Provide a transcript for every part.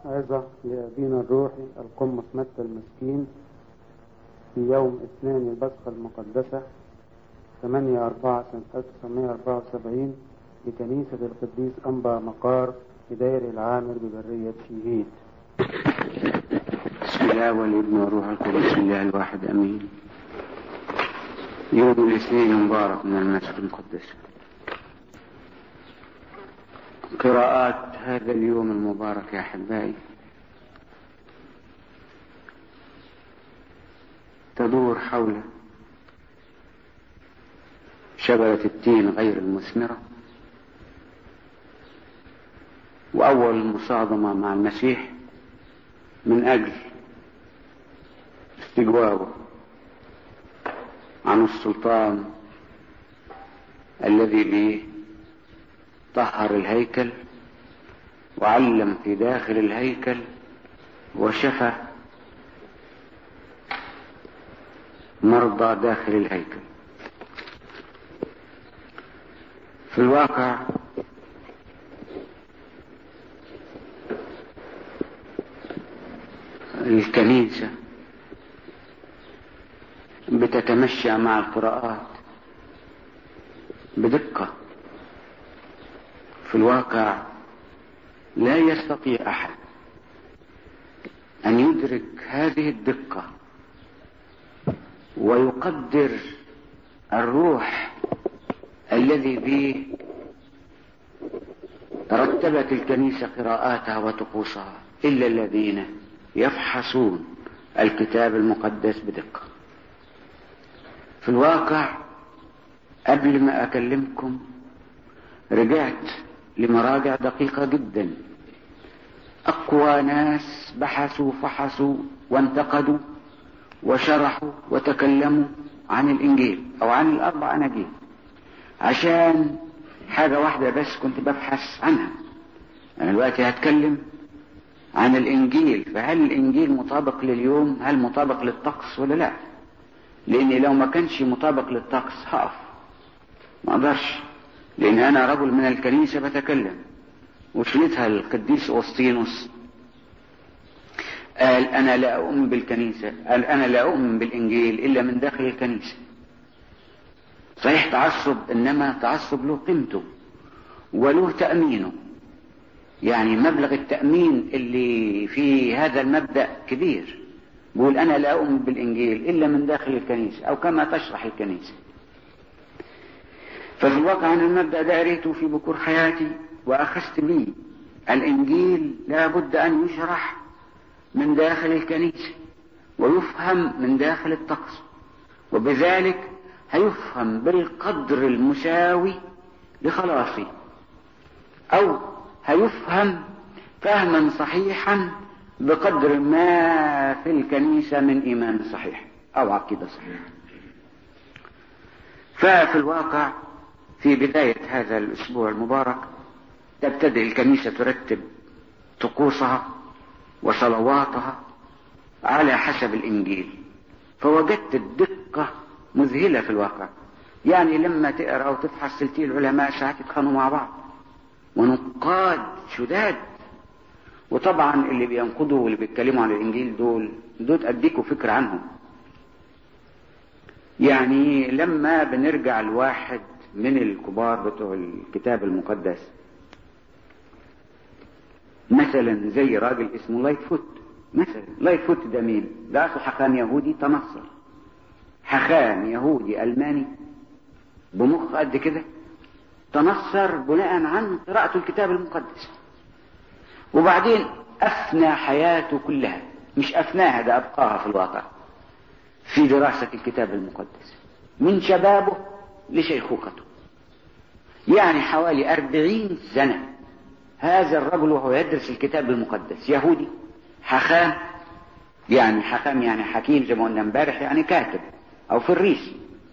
عظة لأبينا الروحي القمص متى المسكين في يوم اثنين البصخة المقدسة 8 4 سنة 1974 لكنيسة القديس أنبا مقار في دير العامر ببرية شيهيد بسم الله والابن والروح القدس الله الواحد امين يوم الاثنين مبارك من المسجد المقدس قراءات هذا اليوم المبارك يا احبائي تدور حول شجرة التين غير المثمرة وأول المصادمة مع المسيح من أجل استجوابه عن السلطان الذي به طهر الهيكل وعلم في داخل الهيكل وشفى مرضى داخل الهيكل في الواقع الكنيسة بتتمشى مع القراءات بدقة في الواقع لا يستطيع أحد أن يدرك هذه الدقة ويقدر الروح الذي به رتبت الكنيسة قراءاتها وطقوسها إلا الذين يفحصون الكتاب المقدس بدقة في الواقع قبل ما أكلمكم رجعت لمراجع دقيقة جدا أقوى ناس بحثوا فحصوا وانتقدوا وشرحوا وتكلموا عن الإنجيل أو عن الأربع أناجيل عشان حاجة واحدة بس كنت ببحث عنها أنا دلوقتي هتكلم عن الإنجيل فهل الإنجيل مطابق لليوم هل مطابق للطقس ولا لا لأن لو ما كانش مطابق للطقس هقف ما أقدرش لأن أنا رجل من الكنيسة بتكلم وشلتها القديس أوسطينوس قال أنا لا أؤمن بالكنيسة قال أنا لا أؤمن بالإنجيل إلا من داخل الكنيسة صحيح تعصب إنما تعصب له قيمته وله تأمينه يعني مبلغ التأمين اللي في هذا المبدأ كبير بقول أنا لا أؤمن بالإنجيل إلا من داخل الكنيسة أو كما تشرح الكنيسة ففي الواقع أنا المبدأ ده قريته في بكور حياتي وأخذت به الإنجيل لا بد أن يشرح من داخل الكنيسة ويفهم من داخل الطقس وبذلك هيفهم بالقدر المساوي لخلاصي أو هيفهم فهما صحيحا بقدر ما في الكنيسة من إيمان صحيح أو عقيدة صحيحة ففي الواقع في بداية هذا الأسبوع المبارك تبتدئ الكنيسة ترتب طقوسها وصلواتها على حسب الإنجيل فوجدت الدقة مذهلة في الواقع يعني لما تقرأ أو تفحص سلتي العلماء ساعات يتخانقوا مع بعض ونقاد شداد وطبعا اللي بينقضوا واللي بيتكلموا عن الانجيل دول دول اديكوا فكرة عنهم يعني لما بنرجع لواحد من الكبار بتوع الكتاب المقدس مثلا زي راجل اسمه لايت فوت مثلا لايت فوت ده مين ده اصله حكام يهودي تنصر حكام يهودي الماني بمخ قد كده تنصر بناء عن قراءة الكتاب المقدس وبعدين أفنى حياته كلها مش أفناها ده أبقاها في الواقع في دراسة الكتاب المقدس من شبابه لشيخوخته يعني حوالي أربعين سنة هذا الرجل وهو يدرس الكتاب المقدس يهودي حخام يعني حخام يعني حكيم زي ما قلنا امبارح يعني كاتب أو فريس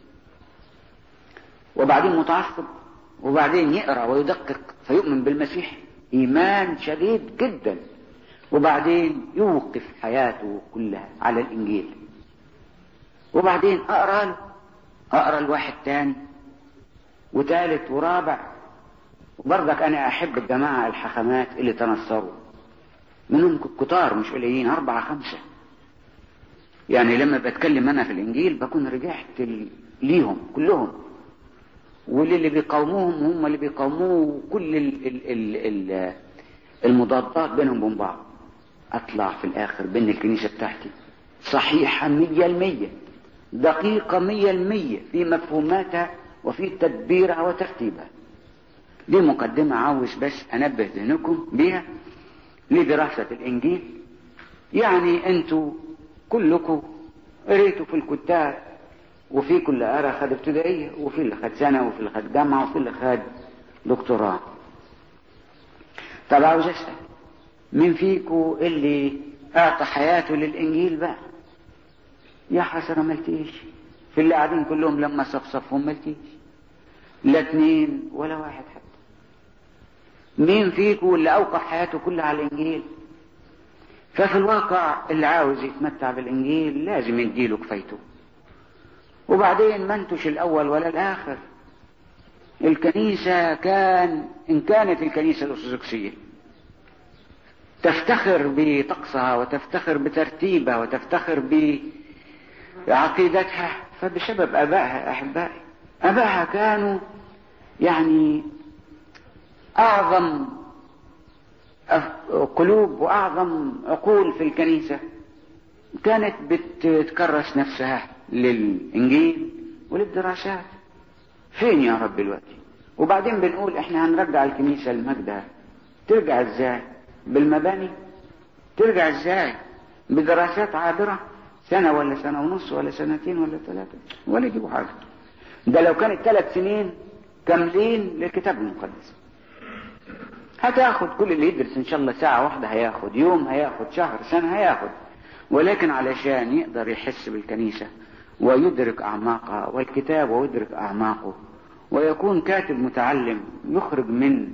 وبعدين متعصب وبعدين يقرا ويدقق فيؤمن بالمسيح ايمان شديد جدا وبعدين يوقف حياته كلها على الانجيل وبعدين اقرا له اقرا لواحد تاني وثالث ورابع وبرضك انا احب الجماعه الحكمات اللي تنصروا منهم كتار مش قليلين أربعة خمسة يعني لما بتكلم أنا في الإنجيل بكون رجعت ال- ليهم كلهم واللي بيقاوموهم هم اللي بيقاوموه كل ال ال ال ال المضادات بينهم وبين بعض أطلع في الآخر بين الكنيسة بتاعتي صحيحة مية المية دقيقة مية المية في مفهوماتها وفي تدبيرها وترتيبها دي مقدمة عاوز بس أنبه ذهنكم بيها لدراسة الإنجيل يعني أنتوا كلكم قريتوا في الكتاب وفي كل قرا خد ابتدائية وفي اللي خد سنة وفي اللي خد جامعة وفي اللي خد دكتوراه طب عاوز أسأل مين فيكم اللي أعطى حياته للإنجيل بقى يا حسرة ملتيش في اللي قاعدين كلهم لما صفصفهم ملتيش لا اتنين ولا واحد حتى مين فيكم اللي أوقف حياته كلها على الإنجيل ففي الواقع اللي عاوز يتمتع بالإنجيل لازم يديله كفايته وبعدين ما انتوش الأول ولا الآخر الكنيسة كان إن كانت الكنيسة الأرثوذكسية تفتخر بطقسها وتفتخر بترتيبها وتفتخر بعقيدتها فبسبب آبائها أحبائي آبائها كانوا يعني أعظم قلوب وأعظم عقول في الكنيسة كانت بتكرس نفسها للإنجيل وللدراسات فين يا رب دلوقتي وبعدين بنقول احنا هنرجع الكنيسة لمجدها ترجع ازاي بالمباني ترجع ازاي بدراسات عابرة سنة ولا سنة ونص ولا سنتين ولا ثلاثة ولا يجيبوا حاجة ده لو كانت ثلاث سنين كاملين للكتاب المقدس هتاخد كل اللي يدرس ان شاء الله ساعة واحدة هياخد يوم هياخد شهر سنة هياخد ولكن علشان يقدر يحس بالكنيسة ويدرك أعماقها والكتاب ويدرك أعماقه ويكون كاتب متعلم يخرج من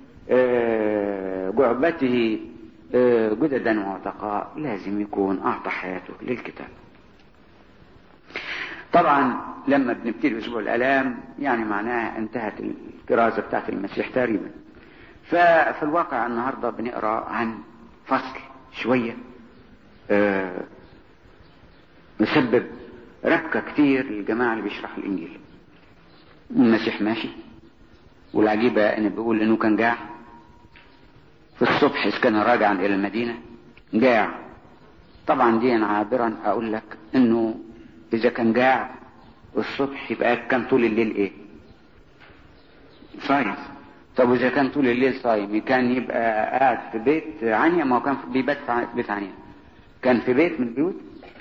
جعبته جددا وعتقاء لازم يكون أعطى حياته للكتاب طبعا لما بنبتدي أسبوع الآلام يعني معناها انتهت الكرازة بتاعت المسيح تقريبا ففي الواقع النهاردة بنقرأ عن فصل شوية مسبب ركة كتير للجماعة اللي بيشرحوا الإنجيل المسيح ماشي والعجيبة إن بيقول إنه كان جاع في الصبح إذ كان راجعا إلى المدينة جاع طبعا دي أنا عابرا أقول لك إنه إذا كان جاع الصبح يبقى كان طول الليل إيه؟ صايم طب وإذا كان طول الليل صايم كان يبقى قاعد في بيت عنيا ما هو كان بيبات في بيت عنيا كان في بيت من البيوت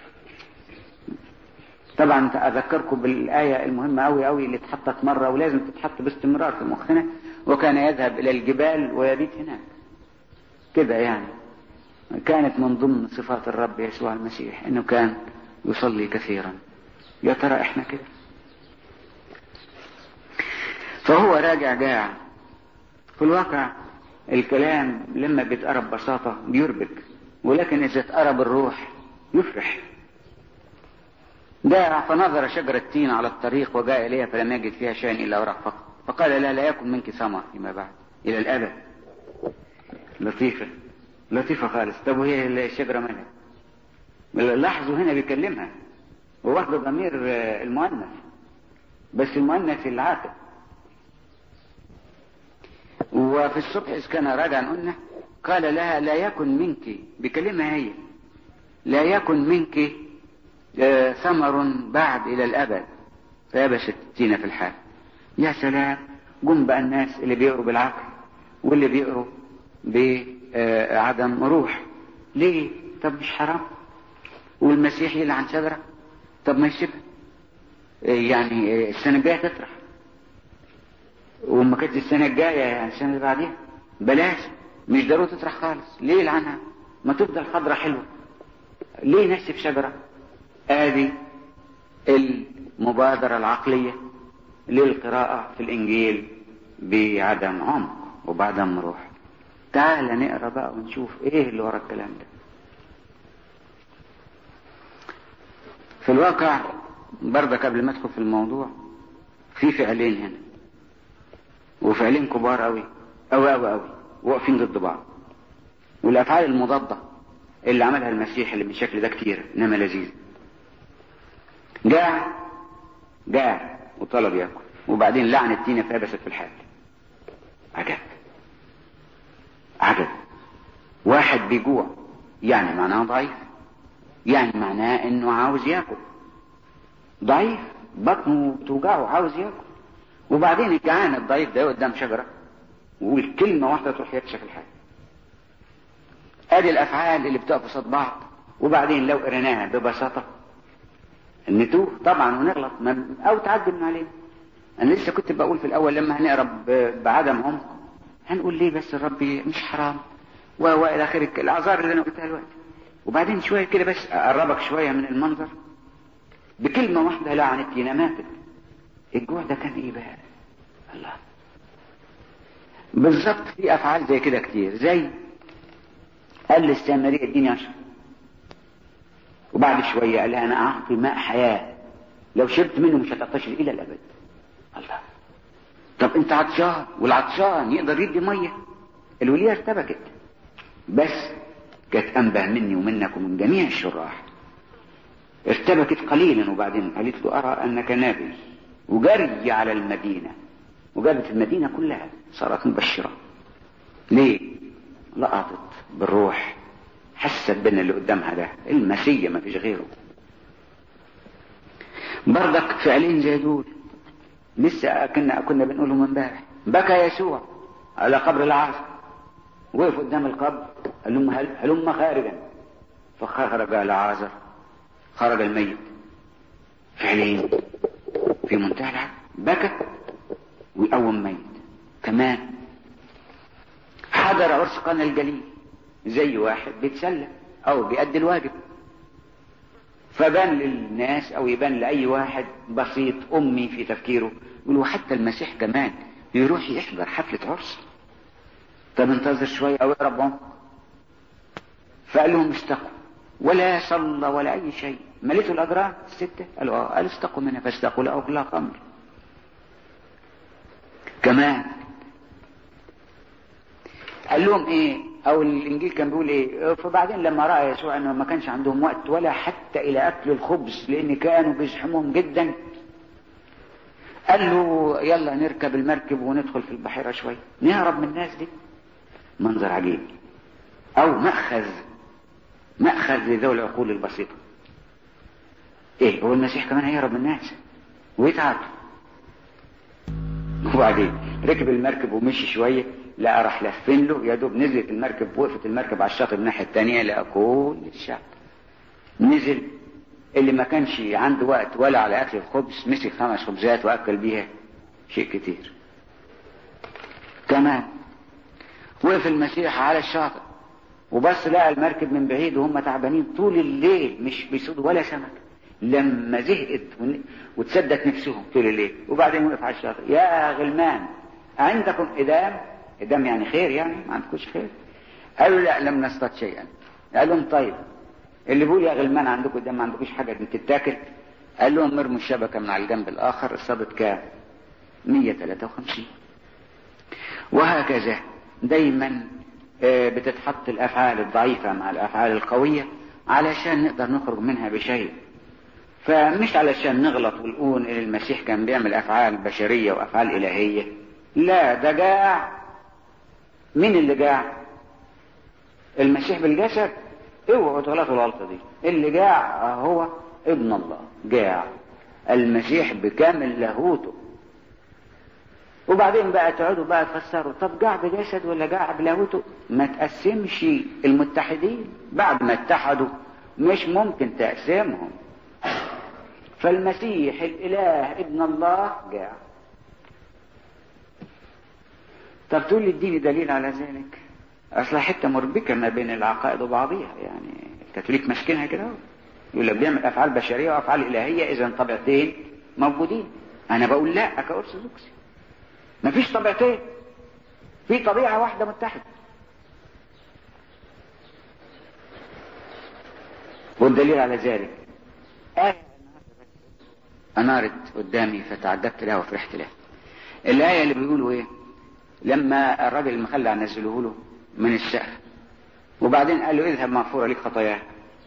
طبعا اذكركم بالايه المهمه قوي قوي اللي اتحطت مره ولازم تتحط باستمرار في مخنا وكان يذهب الى الجبال ويبيت هناك كده يعني كانت من ضمن صفات الرب يسوع المسيح انه كان يصلي كثيرا يا ترى احنا كده فهو راجع جاع في الواقع الكلام لما بيتقرا ببساطه بيربك ولكن اذا اتقرا بالروح يفرح جاء فنظر شجرة تين على الطريق وجاء إليها فلم يجد فيها شيئا إلا ورق فقط فقال لا لا يكن منك ثمر فيما بعد إلى الأبد لطيفة لطيفة خالص طب وهي الشجرة مالها لاحظوا هنا بيكلمها وواخده ضمير المؤنث بس المؤنث العاقل وفي الصبح إذ كان راجعا قلنا قال لها لا يكن منك بكلمة هي لا يكن منك ثمر بعد إلى الأبد فيبست التين في الحال يا سلام جم بقى الناس اللي بيقروا بالعقل واللي بيقروا بعدم روح ليه طب مش حرام والمسيح يلعن شجرة طب ما يسيبها يعني السنة الجاية تطرح وما كانت السنة الجاية يعني السنة اللي بعديها بلاش مش ضروري تطرح خالص ليه يلعنها ما تفضل خضرة حلوة ليه نسف شجرة ادي المبادرة العقلية للقراءة في الانجيل بعدم عمق وبعدم روح تعال نقرا بقى ونشوف ايه اللي ورا الكلام ده في الواقع برضه قبل ما ادخل في الموضوع في فعلين هنا وفعلين كبار قوي قوي قوي قوي واقفين ضد بعض والافعال المضاده اللي عملها المسيح اللي بالشكل ده كتير انما لذيذ جاع جاع وطلب ياكل وبعدين لعن التينة فابست في الحال عجب عجب واحد بيجوع يعني معناه ضعيف يعني معناه انه عاوز ياكل ضعيف بطنه بتوجعه عاوز ياكل وبعدين الجعان الضعيف ده قدام شجره ويقول كلمه واحده تروح يكشف الحال ادي الافعال اللي بتقف قصاد بعض وبعدين لو قريناها ببساطه نتوه طبعا ونغلط او تعدي من علينا انا لسه كنت بقول في الاول لما هنقرا بعدم عمق هنقول ليه بس الرب مش حرام والى اخره الاعذار اللي انا قلتها دلوقتي وبعدين شويه كده بس اقربك شويه من المنظر بكلمه واحده لعنتي ماتت الجوع ده كان ايه بقى الله بالظبط في افعال زي كده كتير زي قال للسامريه اديني عشان وبعد شويه قال لها انا اعطي ماء حياه لو شربت منه مش هتعطشي الى الابد الله طب انت عطشان والعطشان يقدر يدي ميه الوليه ارتبكت بس كانت انبه مني ومنك ومن جميع الشراح ارتبكت قليلا وبعدين قالت له ارى انك نبي وجري على المدينه وجابت المدينه كلها صارت مبشره ليه لقطت بالروح حست بان اللي قدامها ده المسيا ما فيش غيره برضك فعلين زي دول لسه كنا كنا بنقولهم امبارح بكى يسوع على قبر العازر وقف قدام القبر قال لهم هل هلم خارجا فخرج العازر خرج الميت فعلين في منتهى العجب بكى ويقوم ميت كمان حضر عرس قنا الجليل زي واحد بيتسلى او بيأدي الواجب فبان للناس او يبان لاي واحد بسيط امي في تفكيره يقول وحتى المسيح كمان يروح يحضر حفلة عرس طب انتظر شوية او اقرب عمق فقال لهم استقوا ولا صلى ولا اي شيء مليتوا الاجرام الستة قالوا اه قال استقوا منها فاستقوا لا كلها خمر كمان قال لهم ايه او الانجيل كان بيقول ايه فبعدين لما راى يسوع انه ما كانش عندهم وقت ولا حتى الى اكل الخبز لان كانوا بيزحمهم جدا قال له يلا نركب المركب وندخل في البحيره شويه نهرب من الناس دي منظر عجيب او ماخذ ماخذ لذوي العقول البسيطه ايه هو المسيح كمان هيهرب من الناس ويتعب وبعدين ركب المركب ومشي شويه لقى راح لفين له يا دوب نزلت المركب وقفت المركب على الشاطئ الناحيه الثانيه لقى كل الشعب نزل اللي ما كانش عنده وقت ولا على اكل الخبز مسك خمس خبزات واكل بيها شيء كتير كمان وقف المسيح على الشاطئ وبص لقى المركب من بعيد وهم تعبانين طول الليل مش بيصودوا ولا سمك لما زهقت وتسدت نفسهم طول الليل وبعدين وقف على الشاطئ يا غلمان عندكم إدام إدام يعني خير يعني ما عندكوش خير قالوا لا لم نصطاد شيئا قال لهم طيب اللي بيقول يا غلمان عندكم إدام ما عندكوش حاجة تتاكل قال لهم ارموا الشبكة من على الجنب الآخر اصطادت كام 153 وهكذا دايما بتتحط الأفعال الضعيفة مع الأفعال القوية علشان نقدر نخرج منها بشيء فمش علشان نغلط ونقول ان المسيح كان بيعمل افعال بشريه وافعال الهيه لا ده جاع مين اللي جاع المسيح بالجسد اوعوا تغلطوا الغلطه دي اللي جاع هو ابن الله جاع المسيح بكامل لاهوته وبعدين بقى تقعدوا بقى تفسروا طب جاع بجسد ولا جاع بلاهوته ما تقسمش المتحدين بعد ما اتحدوا مش ممكن تقسمهم فالمسيح الاله ابن الله جاء طب تقول لي اديني دليل على ذلك اصل حته مربكه ما بين العقائد وبعضها يعني الكاثوليك ماسكينها كده يقول لك بيعمل افعال بشريه وافعال الهيه اذا طبيعتين موجودين انا بقول لا كارثوذكسي مفيش طبيعتين في طبيعه واحده متحده والدليل على ذلك آية أنارت قدامي فتعجبت لها وفرحت لها الآية اللي بيقولوا إيه لما الراجل المخلع نزله له من السقف وبعدين قال له اذهب مغفورة لك خطاياك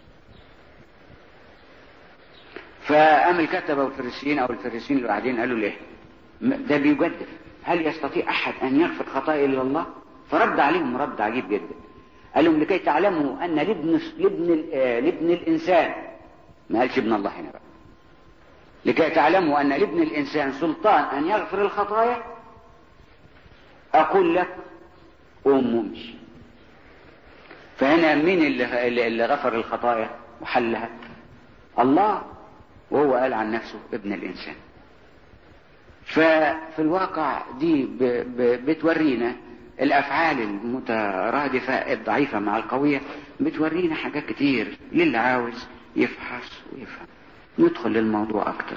فقام الكتبة والفريسيين او الفريسيين اللي قاعدين قالوا ليه ده بيجدف هل يستطيع احد ان يغفر خطايا الا الله فرد عليهم رد عجيب جدا قال لهم لكي تعلموا ان لابن لابن لابن الانسان ما قالش ابن الله هنا بقى لكي تعلموا ان لابن الانسان سلطان ان يغفر الخطايا اقول لك قوم وامشي فهنا مين اللي, اللي غفر الخطايا وحلها الله وهو قال عن نفسه ابن الانسان ففي الواقع دي ب ب بتورينا الافعال المترادفه الضعيفه مع القويه بتورينا حاجات كتير للي عاوز يفحص ويفهم ندخل للموضوع اكتر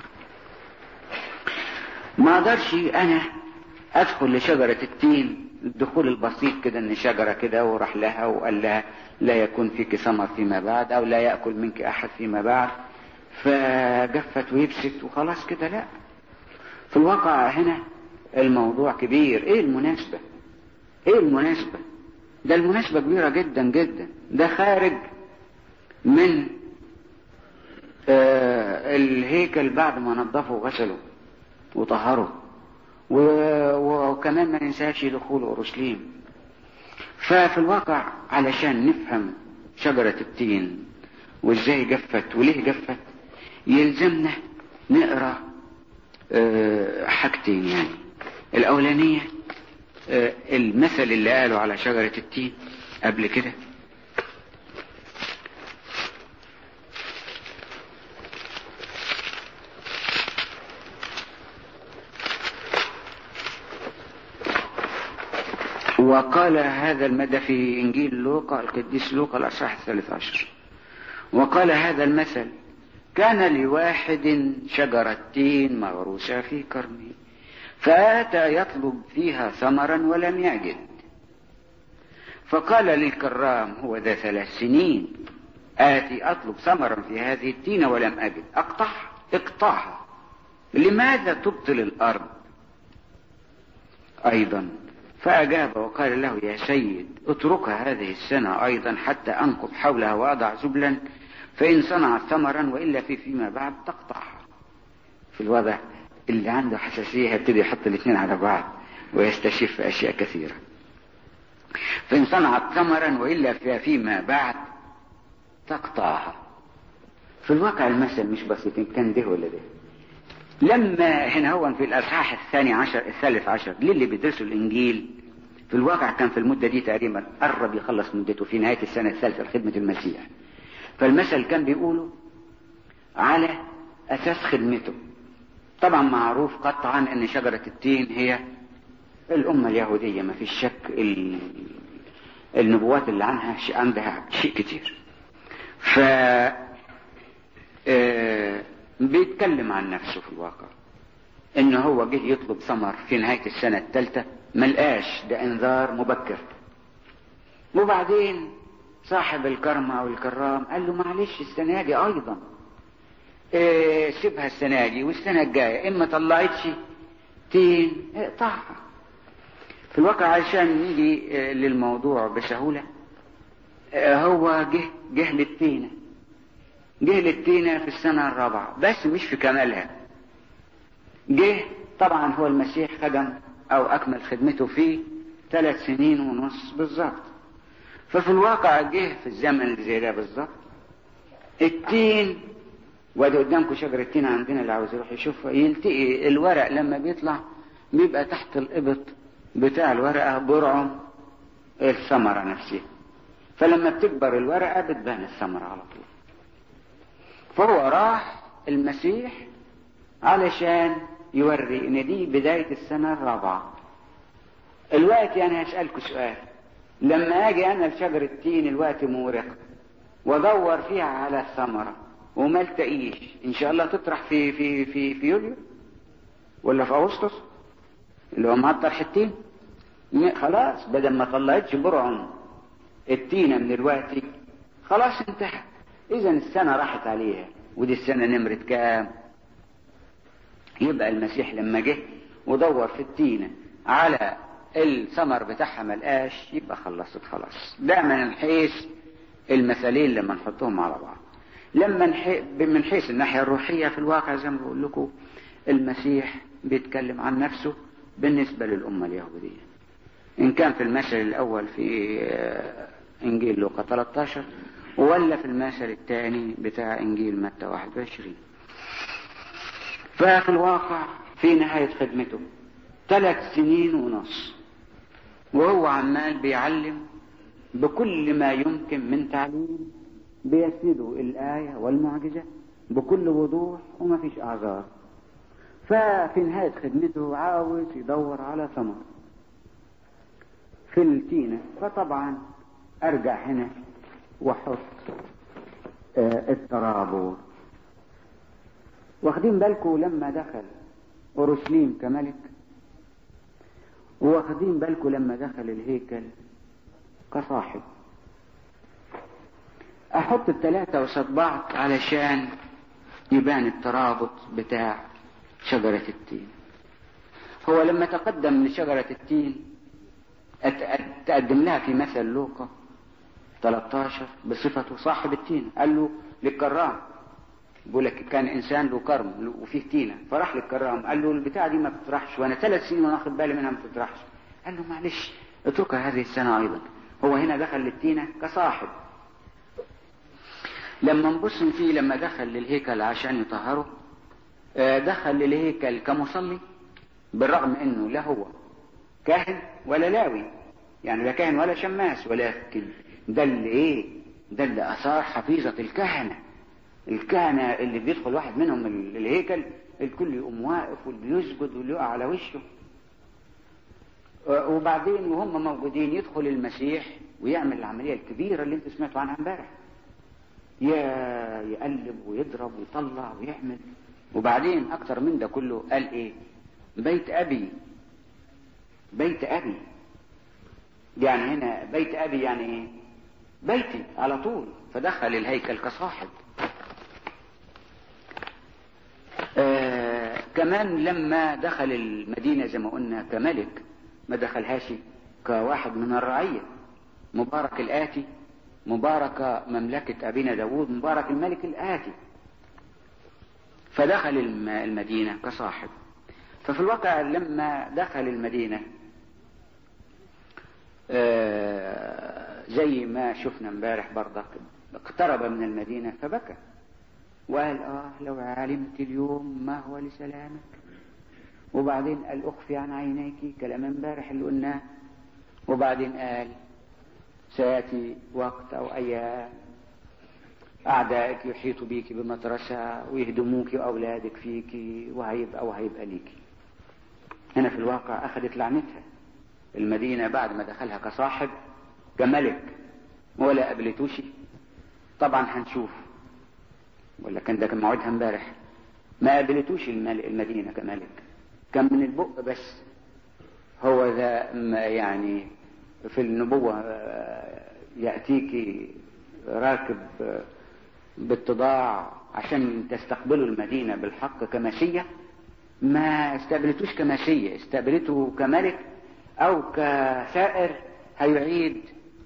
ما اقدرش انا ادخل لشجره التين الدخول البسيط كده ان شجره كده وراح لها وقال لها لا يكون فيك ثمر فيما بعد او لا ياكل منك احد فيما بعد فجفت ويبست وخلاص كده لا في الواقع هنا الموضوع كبير ايه المناسبة ايه المناسبة ده المناسبة كبيرة جدا جدا ده خارج من آه الهيكل بعد ما نظفه وغسله وطهره وكمان ما ننساش دخول اورشليم ففي الواقع علشان نفهم شجرة التين وازاي جفت وليه جفت يلزمنا نقرا أه حاجتين يعني الاولانيه أه المثل اللي قاله على شجره التين قبل كده وقال هذا المدى في انجيل لوقا القديس لوقا الاصحاح الثالث عشر وقال هذا المثل كان لواحد شجرة تين مغروسة في كرمه فأتى يطلب فيها ثمرا ولم يجد فقال للكرام هو ذا ثلاث سنين آتي أطلب ثمرا في هذه التينة ولم أجد أقطعها اقطعها لماذا تبطل الأرض أيضا فأجاب وقال له يا سيد اتركها هذه السنة أيضا حتى أنقب حولها وأضع زبلا فإن صنعت ثمرا وإلا في فيما بعد تقطعها في الوضع اللي عنده حساسية هيبتدي يحط الاثنين على بعض ويستشف في أشياء كثيرة فإن صنعت ثمرا وإلا في فيما بعد تقطعها في الواقع المثل مش بسيط كان ده ولا ده لما هنا هو في الأصحاح الثاني عشر الثالث عشر للي بيدرسوا الإنجيل في الواقع كان في المدة دي تقريبا قرب يخلص مدته في نهاية السنة الثالثة لخدمة المسيح فالمثل كان بيقوله على أساس خدمته طبعا معروف قطعا أن شجرة التين هي الأمة اليهودية ما فيش شك ال... النبوات اللي عنها شيء عندها شيء كتير ف آه... بيتكلم عن نفسه في الواقع ان هو جه يطلب ثمر في نهاية السنة الثالثة ملقاش ده انذار مبكر وبعدين صاحب الكرم او الكرام قال له معلش السنة دي ايضا إيه سيبها السنة دي والسنة الجاية اما طلعتش تين اقطعها في الواقع عشان نيجي للموضوع بسهولة هو جه جه للتينة جه للتينة في السنة الرابعة بس مش في كمالها جه طبعا هو المسيح خدم او اكمل خدمته في ثلاث سنين ونص بالظبط ففي الواقع جه في الزمن اللي زي ده بالظبط التين وادي قدامكم شجرة التين عندنا اللي عاوز يروح يشوفها يلتقي الورق لما بيطلع بيبقى تحت الإبط بتاع الورقة برعم الثمرة نفسها فلما بتكبر الورقة بتبان الثمرة على طول فهو راح المسيح علشان يوري ان دي بداية السنة الرابعة الوقت انا هسألكوا سؤال لما اجي انا لشجرة التين الوقت مورق وادور فيها على الثمرة وما التقيش ان شاء الله تطرح في في في في يوليو ولا في اغسطس اللي هو معطر حتين خلاص بدل ما طلعتش برعم التينة من الوقت خلاص انتهى اذا السنة راحت عليها ودي السنة نمرة كام يبقى المسيح لما جه ودور في التينة على الثمر بتاعها ملقاش يبقى خلصت خلاص ده من حيث المثالين لما نحطهم على بعض لما نحي... من حيث الناحية الروحية في الواقع زي ما بقول لكم المسيح بيتكلم عن نفسه بالنسبة للأمة اليهودية إن كان في المثل الأول في إنجيل لوقا 13 ولا في المثل الثاني بتاع إنجيل متى 21 ففي الواقع في نهاية خدمته ثلاث سنين ونص وهو عمال بيعلم بكل ما يمكن من تعليم بيسنده الآية والمعجزة بكل وضوح وما فيش أعذار ففي نهاية خدمته عاوز يدور على ثمر في التينة فطبعا أرجع هنا وأحط آه الترابور واخدين بالكم لما دخل أورشليم كملك واخدين بالكم لما دخل الهيكل كصاحب احط الثلاثة وسط بعض علشان يبان الترابط بتاع شجرة التين هو لما تقدم لشجرة التين تقدم لها في مثل لوقا 13 بصفته صاحب التين قال له للكرام بيقول لك كان انسان له كرم وفيه تينه فراح للكرام قال له البتاعه دي ما بتطرحش وانا ثلاث سنين وانا واخد بالي منها ما بتطرحش قال له معلش اتركها هذه السنه ايضا هو هنا دخل للتينه كصاحب لما نبص فيه لما دخل للهيكل عشان يطهره دخل للهيكل كمصلي بالرغم انه لا هو كاهن ولا لاوي يعني لا كاهن ولا شماس ولكن ده اللي ايه ده اللي اثار حفيظه الكهنه الكهنة اللي بيدخل واحد منهم الهيكل الكل يقوم واقف واللي يسجد واللي يقع على وشه وبعدين وهم موجودين يدخل المسيح ويعمل العملية الكبيرة اللي انتوا سمعتوا عنها امبارح يقلب ويضرب ويطلع ويعمل وبعدين اكتر من ده كله قال ايه بيت ابي بيت ابي يعني هنا بيت ابي يعني ايه بيتي على طول فدخل الهيكل كصاحب آه كمان لما دخل المدينة زي ما قلنا كملك ما دخلهاش كواحد من الرعية مبارك الآتي مبارك مملكة أبينا داود مبارك الملك الآتي فدخل المدينة كصاحب ففي الواقع لما دخل المدينة آه زي ما شفنا امبارح برضك اقترب من المدينة فبكى وقال اه لو علمت اليوم ما هو لسلامك وبعدين قال اخفي عن عينيك كلام امبارح اللي قلناه وبعدين قال سياتي وقت او ايام اعدائك يحيطوا بيك بمطرسة ويهدموك واولادك فيك وهيبقى وهيبقى ليك هنا في الواقع اخذت لعنتها المدينة بعد ما دخلها كصاحب كملك ولا قبلتوش طبعا هنشوف ولا كان ده كان موعدها امبارح ما قابلتوش المدينة كملك كان من البق بس هو ذا يعني في النبوة يأتيك راكب باتضاع عشان تستقبلوا المدينة بالحق كماشية ما استقبلتوش كماشية استقبلته كملك أو كسائر هيعيد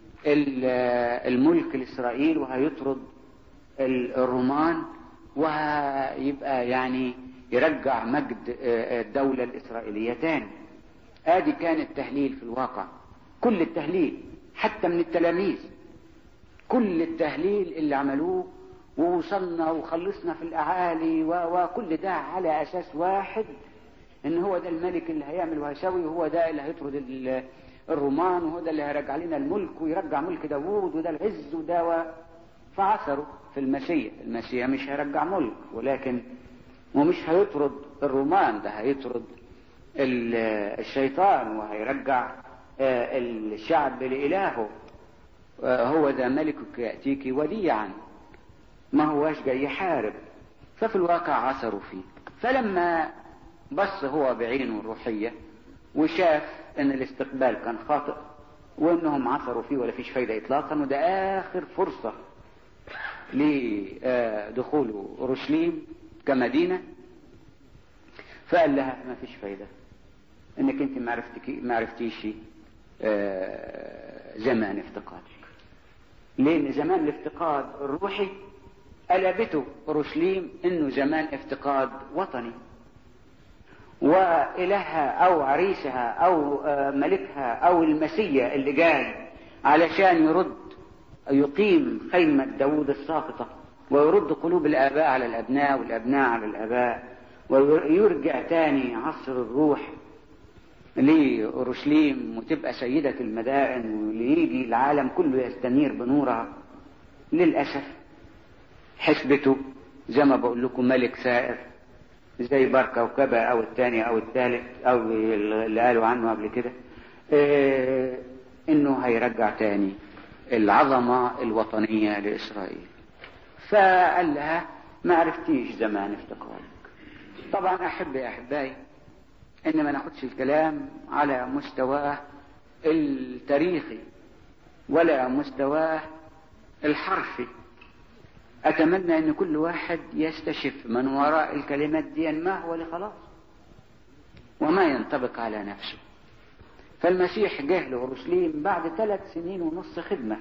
الملك لإسرائيل وهيطرد الرومان وهيبقى يعني يرجع مجد الدولة الإسرائيلية تاني ادي كان التهليل في الواقع كل التهليل حتى من التلاميذ كل التهليل اللي عملوه ووصلنا وخلصنا في الاعالي وكل ده على اساس واحد ان هو ده الملك اللي هيعمل وهيسوي وهو ده اللي هيطرد الرومان وهو ده اللي هيرجع لنا الملك ويرجع ملك داوود وده العز وده و... فعثروا في المسيح المسيح مش هيرجع ملك ولكن ومش هيطرد الرومان ده هيطرد الشيطان وهيرجع الشعب لإلهه هو ذا ملكك يأتيك وديعا ما هواش جاي يحارب ففي الواقع عثروا فيه فلما بص هو بعينه الروحية وشاف ان الاستقبال كان خاطئ وانهم عثروا فيه ولا فيش فايدة اطلاقا وده اخر فرصة لدخول اورشليم كمدينة فقال لها ما فيش فايدة انك انت ما عرفتك ما عرفتيش آه، زمان افتقادك لان زمان الافتقاد الروحي قلبته اورشليم انه زمان افتقاد وطني والهها او عريسها او آه، ملكها او المسيا اللي جاي علشان يرد يقيم خيمة داوود الساقطة ويرد قلوب الآباء على الأبناء والأبناء على الآباء ويرجع تاني عصر الروح لأورشليم وتبقى سيدة المدائن وليجي العالم كله يستنير بنورها للأسف حسبته زي ما بقول لكم ملك سائر زي بار كوكبة أو الثاني أو الثالث أو اللي قالوا عنه قبل كده إيه إنه هيرجع تاني العظمة الوطنية لإسرائيل فقال لها ما عرفتيش زمان افتقارك طبعا أحب يا أحبائي إن ما ناخدش الكلام على مستواه التاريخي ولا مستواه الحرفي أتمنى أن كل واحد يستشف من وراء الكلمات دي ما هو لخلاص وما ينطبق على نفسه فالمسيح جه لأورشليم بعد ثلاث سنين ونص خدمة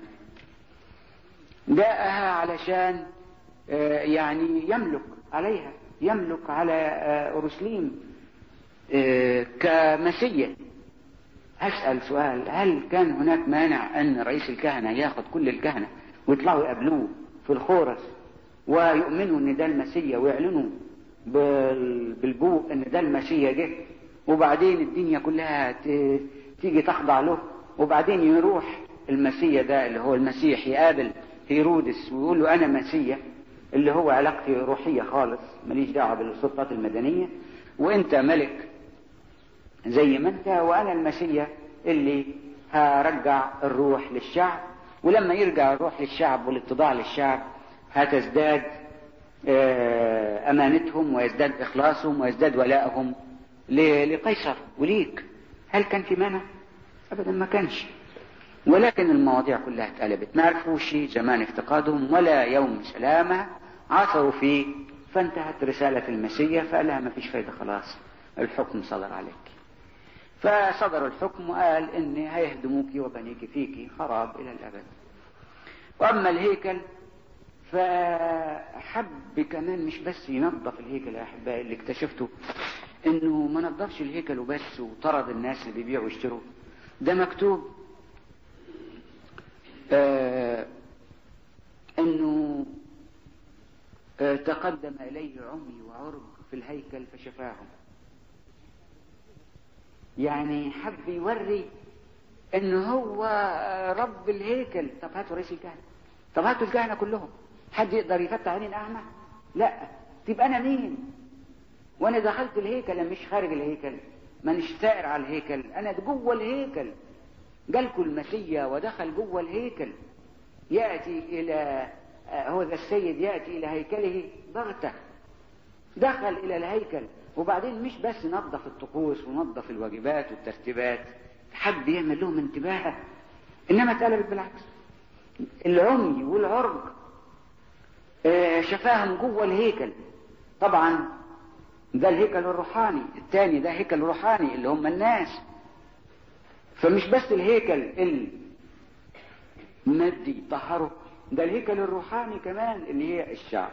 جاءها علشان آه، يعني يملك عليها يملك على آه، أورشليم آه، كمسيا أسأل سؤال هل كان هناك مانع أن رئيس الكهنة ياخد كل الكهنة ويطلعوا يقابلوه في الخورس ويؤمنوا ان ده المسيا ويعلنوا بال- بالبوق ان ده المسيا جه وبعدين الدنيا كلها ت- تيجي تخضع له وبعدين يروح المسيا ده اللي هو المسيح يقابل هيرودس ويقول له انا مسيا اللي هو علاقتي روحية خالص ماليش دعوة بالسلطات المدنية وانت ملك زي ما انت وانا المسيا اللي هرجع الروح للشعب ولما يرجع الروح للشعب والاتضاع للشعب هتزداد آه، امانتهم ويزداد اخلاصهم ويزداد ولائهم ل- لقيصر وليك هل كان في مانع ابدا ما كانش ولكن المواضيع كلها اتقلبت ما عرفوش زمان افتقادهم ولا يوم سلامة عثروا فيه فانتهت رسالة المسيح فقال لها ما فيش فايدة خلاص الحكم صدر عليك فصدر الحكم وقال ان هيهدموك وبنيك فيك خراب الى الابد واما الهيكل فحب كمان مش بس ينظف الهيكل يا احبائي اللي اكتشفته انه ما نظفش الهيكل وبس وطرد الناس اللي بيبيعوا ويشتروا ده مكتوب آه انه آه تقدم اليه عمي وعرج في الهيكل فشفاهم يعني حب يوري ان هو رب الهيكل طب هاتوا رئيس الكهنه طب هاتوا الكهنه كلهم حد يقدر يفتح عينين اعمى لا تبقى انا مين وانا دخلت الهيكل أنا مش خارج الهيكل مانيش سائر على الهيكل انا جوه الهيكل جالكوا المسيا ودخل جوه الهيكل ياتي الى هو ذا السيد ياتي الى هيكله بغته دخل الى الهيكل وبعدين مش بس نظف الطقوس ونظف الواجبات والترتيبات حب يعمل لهم انتباه انما اتقلبت بالعكس العمي والعرج آه، شفاهم جوه الهيكل طبعا ده الهيكل الروحاني الثاني ده هيكل روحاني اللي هم الناس فمش بس الهيكل المادي طهره ده الهيكل الروحاني كمان اللي هي الشعب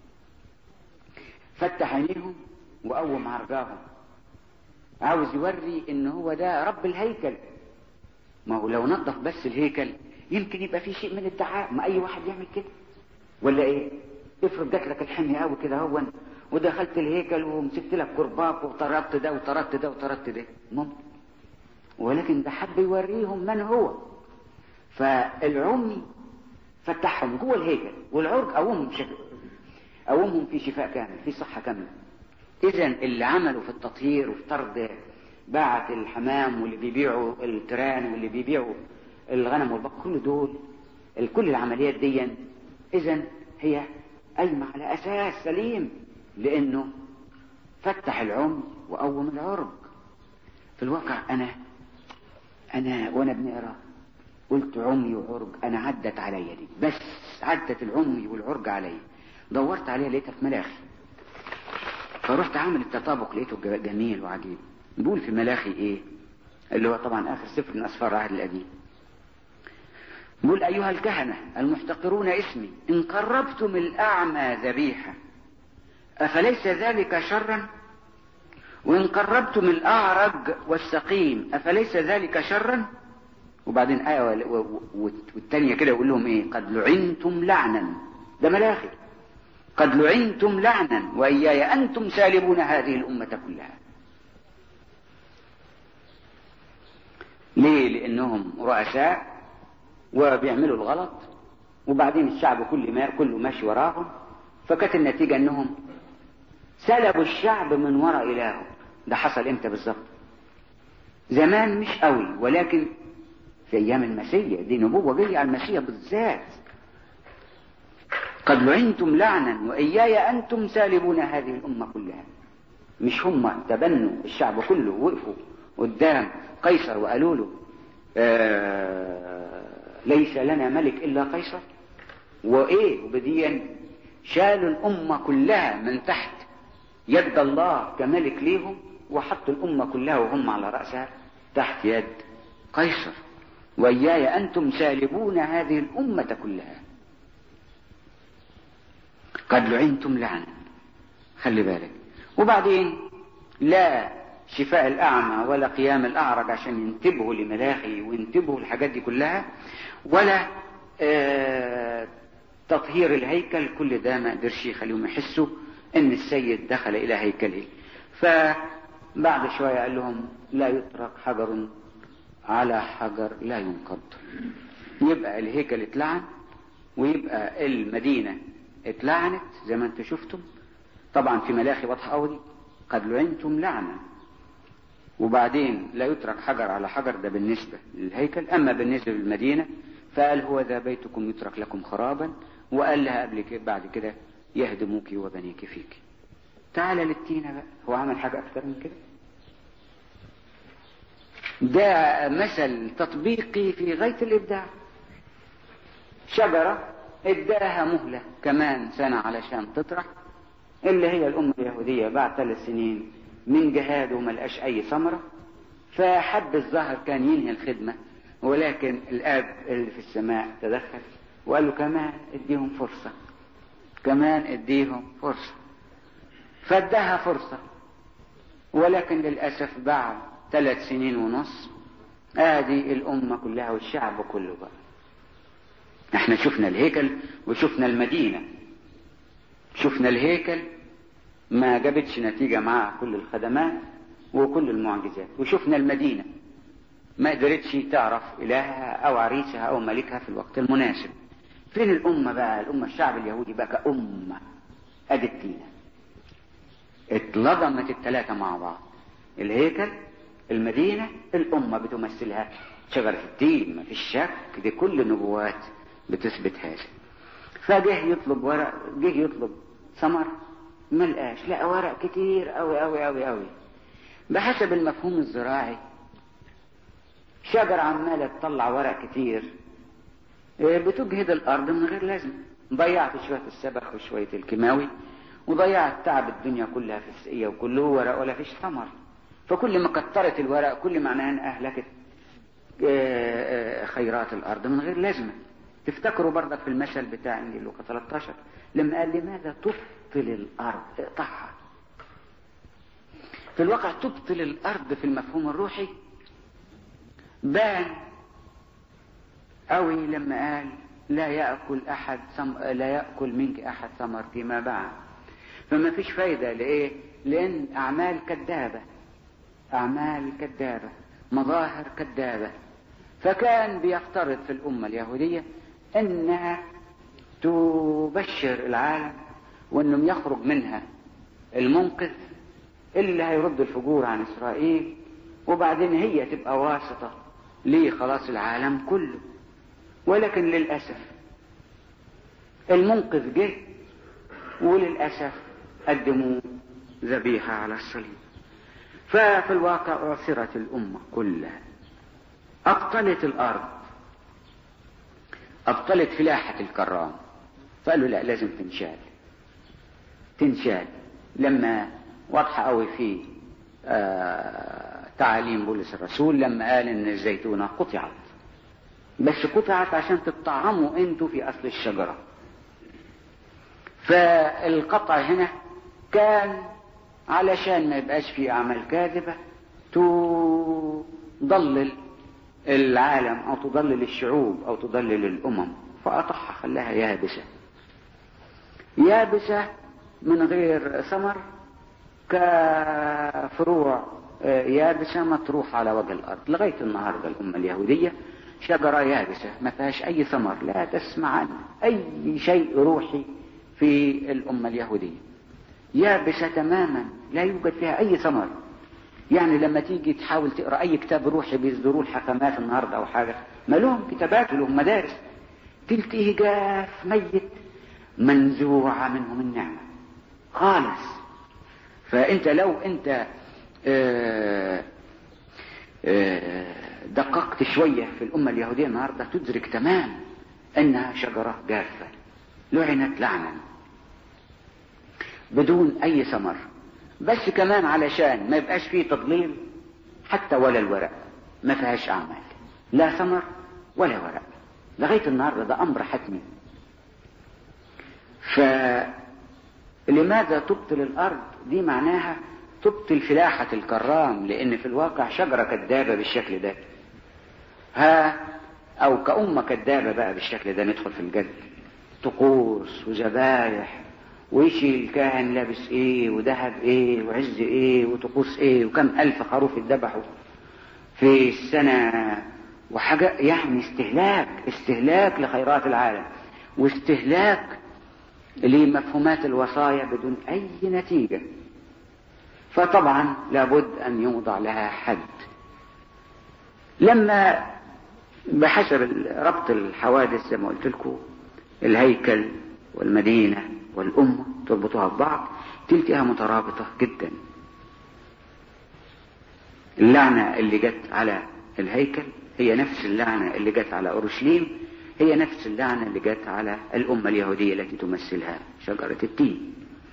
فتح عينيهم وقوم عرجاهم عاوز يوري ان هو ده رب الهيكل ما هو لو نظف بس الهيكل يمكن يبقى في شيء من الدعاء ما اي واحد يعمل كده ولا ايه افرض جات لك الحمية قوي كده هو ودخلت الهيكل ومسكت لك كرباك وطردت ده وطردت ده وطردت ده ممكن ولكن ده حب يوريهم من هو فالعمي فتحهم جوه الهيكل والعرج قومهم شكل قومهم في شفاء كامل في صحة كاملة إذا اللي عملوا في التطهير وفي طرد باعة الحمام واللي بيبيعوا التران واللي بيبيعوا الغنم والبقر كل دول كل العمليات دي إذا هي قايمة على أساس سليم لأنه فتح العمي وقوم العرج في الواقع أنا أنا وأنا بنقرا قلت عمي وعرج أنا عدت عليا دي بس عدت العمي والعرج عليا دورت عليها لقيتها في ملاخي فرحت عامل التطابق لقيته جميل وعجيب بيقول في ملاخي ايه اللي هو طبعا اخر سفر من اسفار العهد القديم بيقول ايها الكهنة المحتقرون اسمي ان قربتم الاعمى ذبيحة افليس ذلك شرا وان قربتم الاعرج والسقيم افليس ذلك شرا وبعدين آية والتانية كده يقول لهم ايه قد لعنتم لعنا ده ملاخي قد لعنتم لعنا وإياي أنتم سالبون هذه الأمة كلها ليه لأنهم رؤساء وبيعملوا الغلط وبعدين الشعب كل ما كله ماشي وراهم فكانت النتيجة أنهم سلبوا الشعب من وراء إلهه ده حصل إمتى بالظبط زمان مش قوي ولكن في أيام المسيح دي نبوة جاية على المسيح بالذات قد لعنتم لعنا وإياي أنتم سالبون هذه الأمة كلها مش هم تبنوا الشعب كله وقفوا قدام قيصر وقالوا له آه ليس لنا ملك إلا قيصر وإيه وبديا شالوا الأمة كلها من تحت يد الله كملك ليهم وحطوا الأمة كلها وهم على رأسها تحت يد قيصر وإياي أنتم سالبون هذه الأمة كلها قد لعنتم لعنا خلي بالك وبعدين لا شفاء الأعمى ولا قيام الأعرج عشان ينتبهوا لملاخي وينتبهوا الحاجات دي كلها ولا آه تطهير الهيكل كل ده ما قدرش يخليهم يحسوا ان السيد دخل الى هيكله فبعد شوية قال لهم لا يترك حجر على حجر لا ينقض يبقى الهيكل اتلعن ويبقى المدينة اتلعنت زي ما انتم شفتم طبعا في ملاخي واضحة قوي قد لعنتم لعنة وبعدين لا يترك حجر على حجر ده بالنسبة للهيكل أما بالنسبة للمدينة فقال هو ذا بيتكم يترك لكم خرابا وقال لها قبل كده بعد كده يهدموك وبنيك فيك تعال للتينة بقى هو عمل حاجة أكتر من كده ده مثل تطبيقي في غاية الإبداع شجرة اداها مهلة كمان سنة علشان تطرح اللي هي الأمة اليهودية بعد ثلاث سنين من جهاد وما لقاش أي ثمرة فحب الظهر كان ينهي الخدمة ولكن الآب اللي في السماء تدخل وقال له كمان اديهم فرصة كمان اديهم فرصة فادها فرصة ولكن للأسف بعد ثلاث سنين ونص ادي الأمة كلها والشعب كله بقى احنا شفنا الهيكل وشفنا المدينة شفنا الهيكل ما جابتش نتيجة مع كل الخدمات وكل المعجزات وشفنا المدينة ما قدرتش تعرف إلهها أو عريسها أو ملكها في الوقت المناسب فين الأمة بقى الأمة الشعب اليهودي بقى كأمة أدي التينة اتلضمت الثلاثة مع بعض الهيكل المدينة الأمة بتمثلها شجرة التين ما فيش شك دي كل النبوات بتثبت هذا فجه يطلب ورق جه يطلب ثمر ما لقاش لقى ورق كتير قوي قوي قوي قوي بحسب المفهوم الزراعي شجرة عمالة تطلع ورق كتير بتجهد الأرض من غير لازم ضيعت شوية السبخ وشوية الكيماوي وضيعت تعب الدنيا كلها في السقية وكله ورق ولا فيش ثمر فكل ما كترت الورق كل معناها ان اهلكت خيرات الارض من غير لازمه تفتكروا برضك في المثل بتاع انجيل لوقا 13 لما قال لماذا تبطل الارض اقطعها في الواقع تبطل الارض في المفهوم الروحي بان قوي لما قال لا ياكل احد ثم... لا ياكل منك احد ثمر فيما بعد فما فيش فايده لايه لان اعمال كذابه أعمال كذابة مظاهر كذابة فكان بيفترض في الأمة اليهودية أنها تبشر العالم وأنهم يخرج منها المنقذ اللي هيرد الفجور عن إسرائيل وبعدين هي تبقى واسطة لخلاص العالم كله ولكن للأسف المنقذ جه وللأسف قدموا ذبيحة على الصليب ففي الواقع أعصرت الأمة كلها أبطلت الأرض أبطلت فلاحة الكرام فقالوا لا لازم تنشال تنشال لما واضحة قوي في آه تعاليم بولس الرسول لما قال ان الزيتونة قطعت بس قطعت عشان تطعموا انتوا في اصل الشجرة فالقطع هنا كان علشان ما يبقاش في اعمال كاذبة تضلل العالم او تضلل الشعوب او تضلل الامم فقطعها خلاها يابسة يابسة من غير ثمر كفروع يابسة مطروحة على وجه الأرض لغاية النهاردة الأمة اليهودية شجرة يابسة ما فيهاش أي ثمر لا تسمع عن أي شيء روحي في الأمة اليهودية يابسة تماما لا يوجد فيها أي ثمر يعني لما تيجي تحاول تقرأ أي كتاب روحي بيصدروه الحكمات النهاردة أو حاجة ما لهم كتابات ولهم مدارس تلتقيه جاف ميت منزوعة منهم النعمة خالص فأنت لو أنت آآ آآ دققت شوية في الأمة اليهودية النهاردة تدرك تمام أنها شجرة جافة لعنت لعنا بدون أي ثمر بس كمان علشان ما يبقاش فيه تضليل حتى ولا الورق ما فيهاش أعمال لا ثمر ولا ورق لغاية النهاردة ده أمر حتمي فلماذا تبطل الأرض دي معناها تبطل فلاحة الكرام لأن في الواقع شجرة كذابة بالشكل ده ها أو كأمة كذابة بقى بالشكل ده ندخل في الجد طقوس وذبايح ويشي الكاهن لابس ايه وذهب ايه وعز ايه وطقوس ايه وكم ألف خروف اتذبحوا في السنة وحاجة يعني استهلاك استهلاك لخيرات العالم واستهلاك لمفهومات الوصايا بدون أي نتيجة فطبعا لابد أن يوضع لها حد لما بحسب ربط الحوادث زي ما قلت لكم الهيكل والمدينة والأمة تربطوها ببعض تلتها مترابطة جدا اللعنة اللي جت على الهيكل هي نفس اللعنة اللي جت على أورشليم هي نفس اللعنة اللي جت على الأمة اليهودية التي تمثلها شجرة التين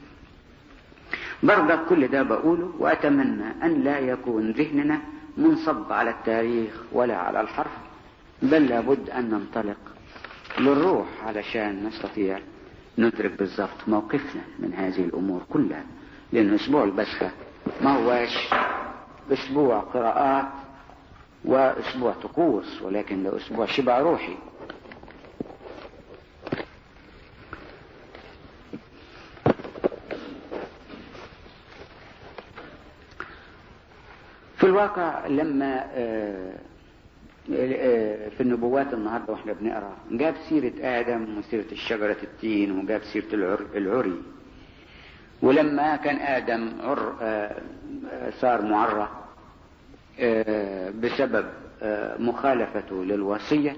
برضك كل ده بقوله وأتمنى أن لا يكون ذهننا منصب على التاريخ ولا على الحرف بل لابد أن ننطلق للروح علشان نستطيع ندرك بالضبط موقفنا من هذه الأمور كلها لأن أسبوع البسخة ما هواش أسبوع قراءات وأسبوع طقوس ولكن ده أسبوع شبع روحي في الواقع لما في النبوات النهارده واحنا بنقرا جاب سيره ادم وسيره الشجره التين وجاب سيره العري ولما كان ادم عر صار معرى بسبب مخالفته للوصيه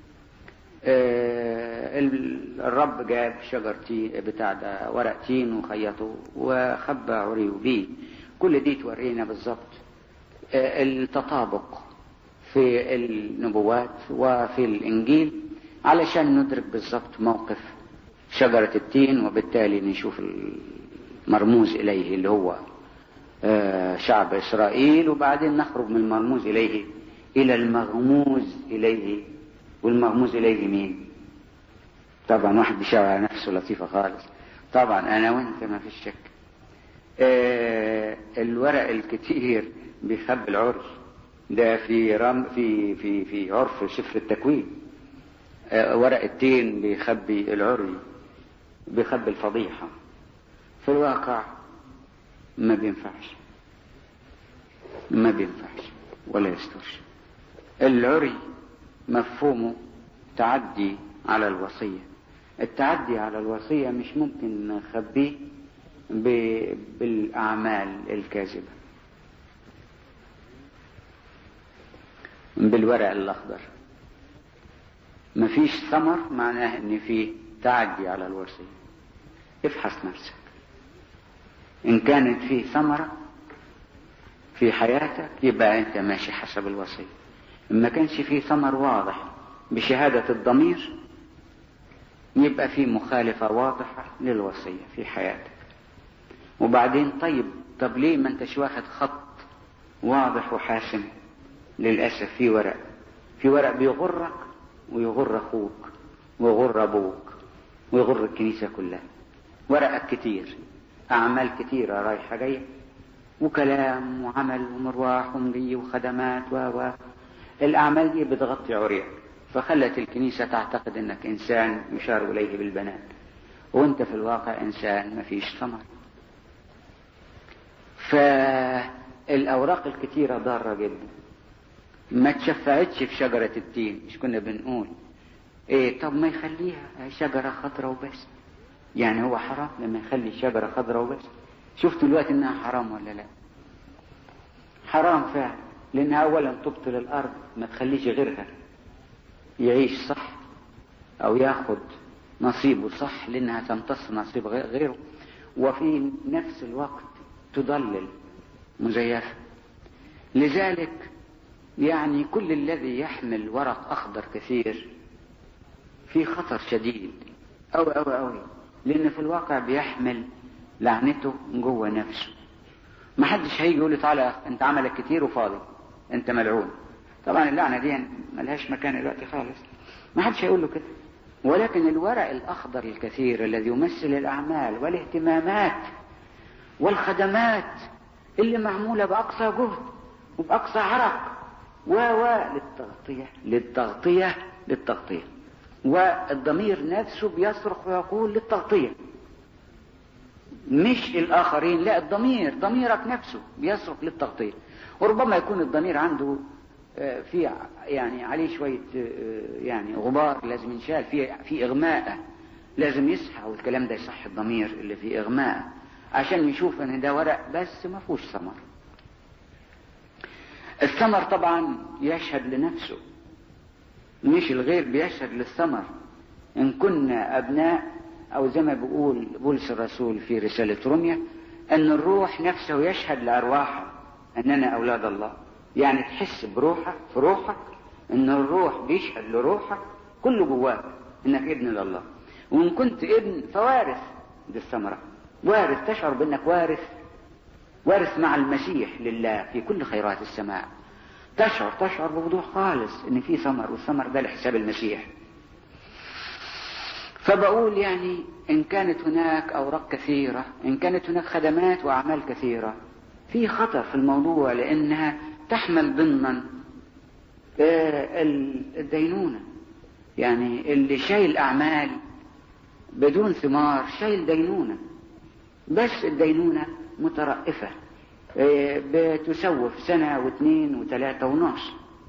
الرب جاب شجر تين بتاع ده ورق تين وخيطه وخبى عريه بيه كل دي تورينا بالظبط التطابق في النبوات وفي الإنجيل علشان ندرك بالضبط موقف شجرة التين وبالتالي نشوف المرموز إليه اللي هو شعب إسرائيل وبعدين نخرج من المرموز إليه إلى المغموز إليه والمغموز إليه مين؟ طبعا واحد بيشاور على نفسه لطيفة خالص طبعا أنا وأنت ما فيش شك الورق الكتير بيخبي العرس ده في رم في في في عرف سفر التكوين آه ورق التين بيخبي العري بيخبي الفضيحة في الواقع ما بينفعش ما بينفعش ولا يسترش العري مفهومه تعدي على الوصية التعدي على الوصية مش ممكن نخبيه بالأعمال الكاذبة بالورق الأخضر مفيش ثمر معناه ان في تعدي على الوصية افحص نفسك ان كانت في ثمرة في حياتك يبقى انت ماشي حسب الوصية ان ما كانش في ثمر واضح بشهادة الضمير يبقى في مخالفة واضحة للوصية في حياتك وبعدين طيب طب ليه ما انتش واخد خط واضح وحاسم للأسف في ورق في ورق بيغرك ويغر أخوك ويغر أبوك ويغر الكنيسة كلها ورقك كتير أعمال كتيرة رايحة جاية وكلام وعمل ومرواح ومضي وخدمات و و الأعمال دي بتغطي عريك فخلت الكنيسة تعتقد أنك إنسان يشار إليه بالبنات وأنت في الواقع إنسان ما فيش ثمر فالأوراق الكتيرة ضارة جدا ما تشفعتش في شجرة التين مش كنا بنقول ايه طب ما يخليها شجرة خضراء وبس يعني هو حرام لما يخلي الشجرة خضراء وبس شفتوا الوقت انها حرام ولا لا حرام فعلا لانها اولا تبطل الارض ما تخليش غيرها يعيش صح او ياخد نصيبه صح لانها تمتص نصيب غيره وفي نفس الوقت تضلل مزيفة لذلك يعني كل الذي يحمل ورق اخضر كثير في خطر شديد أوي أوي أوي لأن في الواقع بيحمل لعنته جوه نفسه ما حدش هيجي يقول لي تعالى أنت عملك كتير وفاضي أنت ملعون طبعا اللعنة دي ملهاش مكان دلوقتي خالص ما حدش هيقول له كده ولكن الورق الأخضر الكثير الذي يمثل الأعمال والاهتمامات والخدمات اللي معمولة بأقصى جهد وبأقصى عرق و و للتغطية للتغطية للتغطية والضمير نفسه بيصرخ ويقول للتغطية مش الآخرين لا الضمير ضميرك نفسه بيصرخ للتغطية وربما يكون الضمير عنده في يعني عليه شوية يعني غبار لازم ينشال في في إغماء لازم يصحى والكلام ده يصح الضمير اللي فيه إغماء عشان يشوف ان ده ورق بس ما فيهوش ثمر الثمر طبعا يشهد لنفسه مش الغير بيشهد للثمر إن كنا أبناء أو زي ما بيقول بولس الرسول في رسالة روميا أن الروح نفسه يشهد لأرواحه أننا أولاد الله يعني تحس بروحك في روحك أن الروح بيشهد لروحك كله جواك أنك ابن لله وإن كنت ابن فوارث دي الثمرة وارث تشعر بأنك وارث وارث مع المسيح لله في كل خيرات السماء تشعر تشعر بوضوح خالص ان في ثمر والثمر ده لحساب المسيح فبقول يعني ان كانت هناك اوراق كثيره ان كانت هناك خدمات واعمال كثيره في خطر في الموضوع لانها تحمل ضمنا الدينونه يعني اللي شايل اعمال بدون ثمار شايل دينونه بس الدينونه مترأفه بتسوف سنة واثنين وثلاثة ونص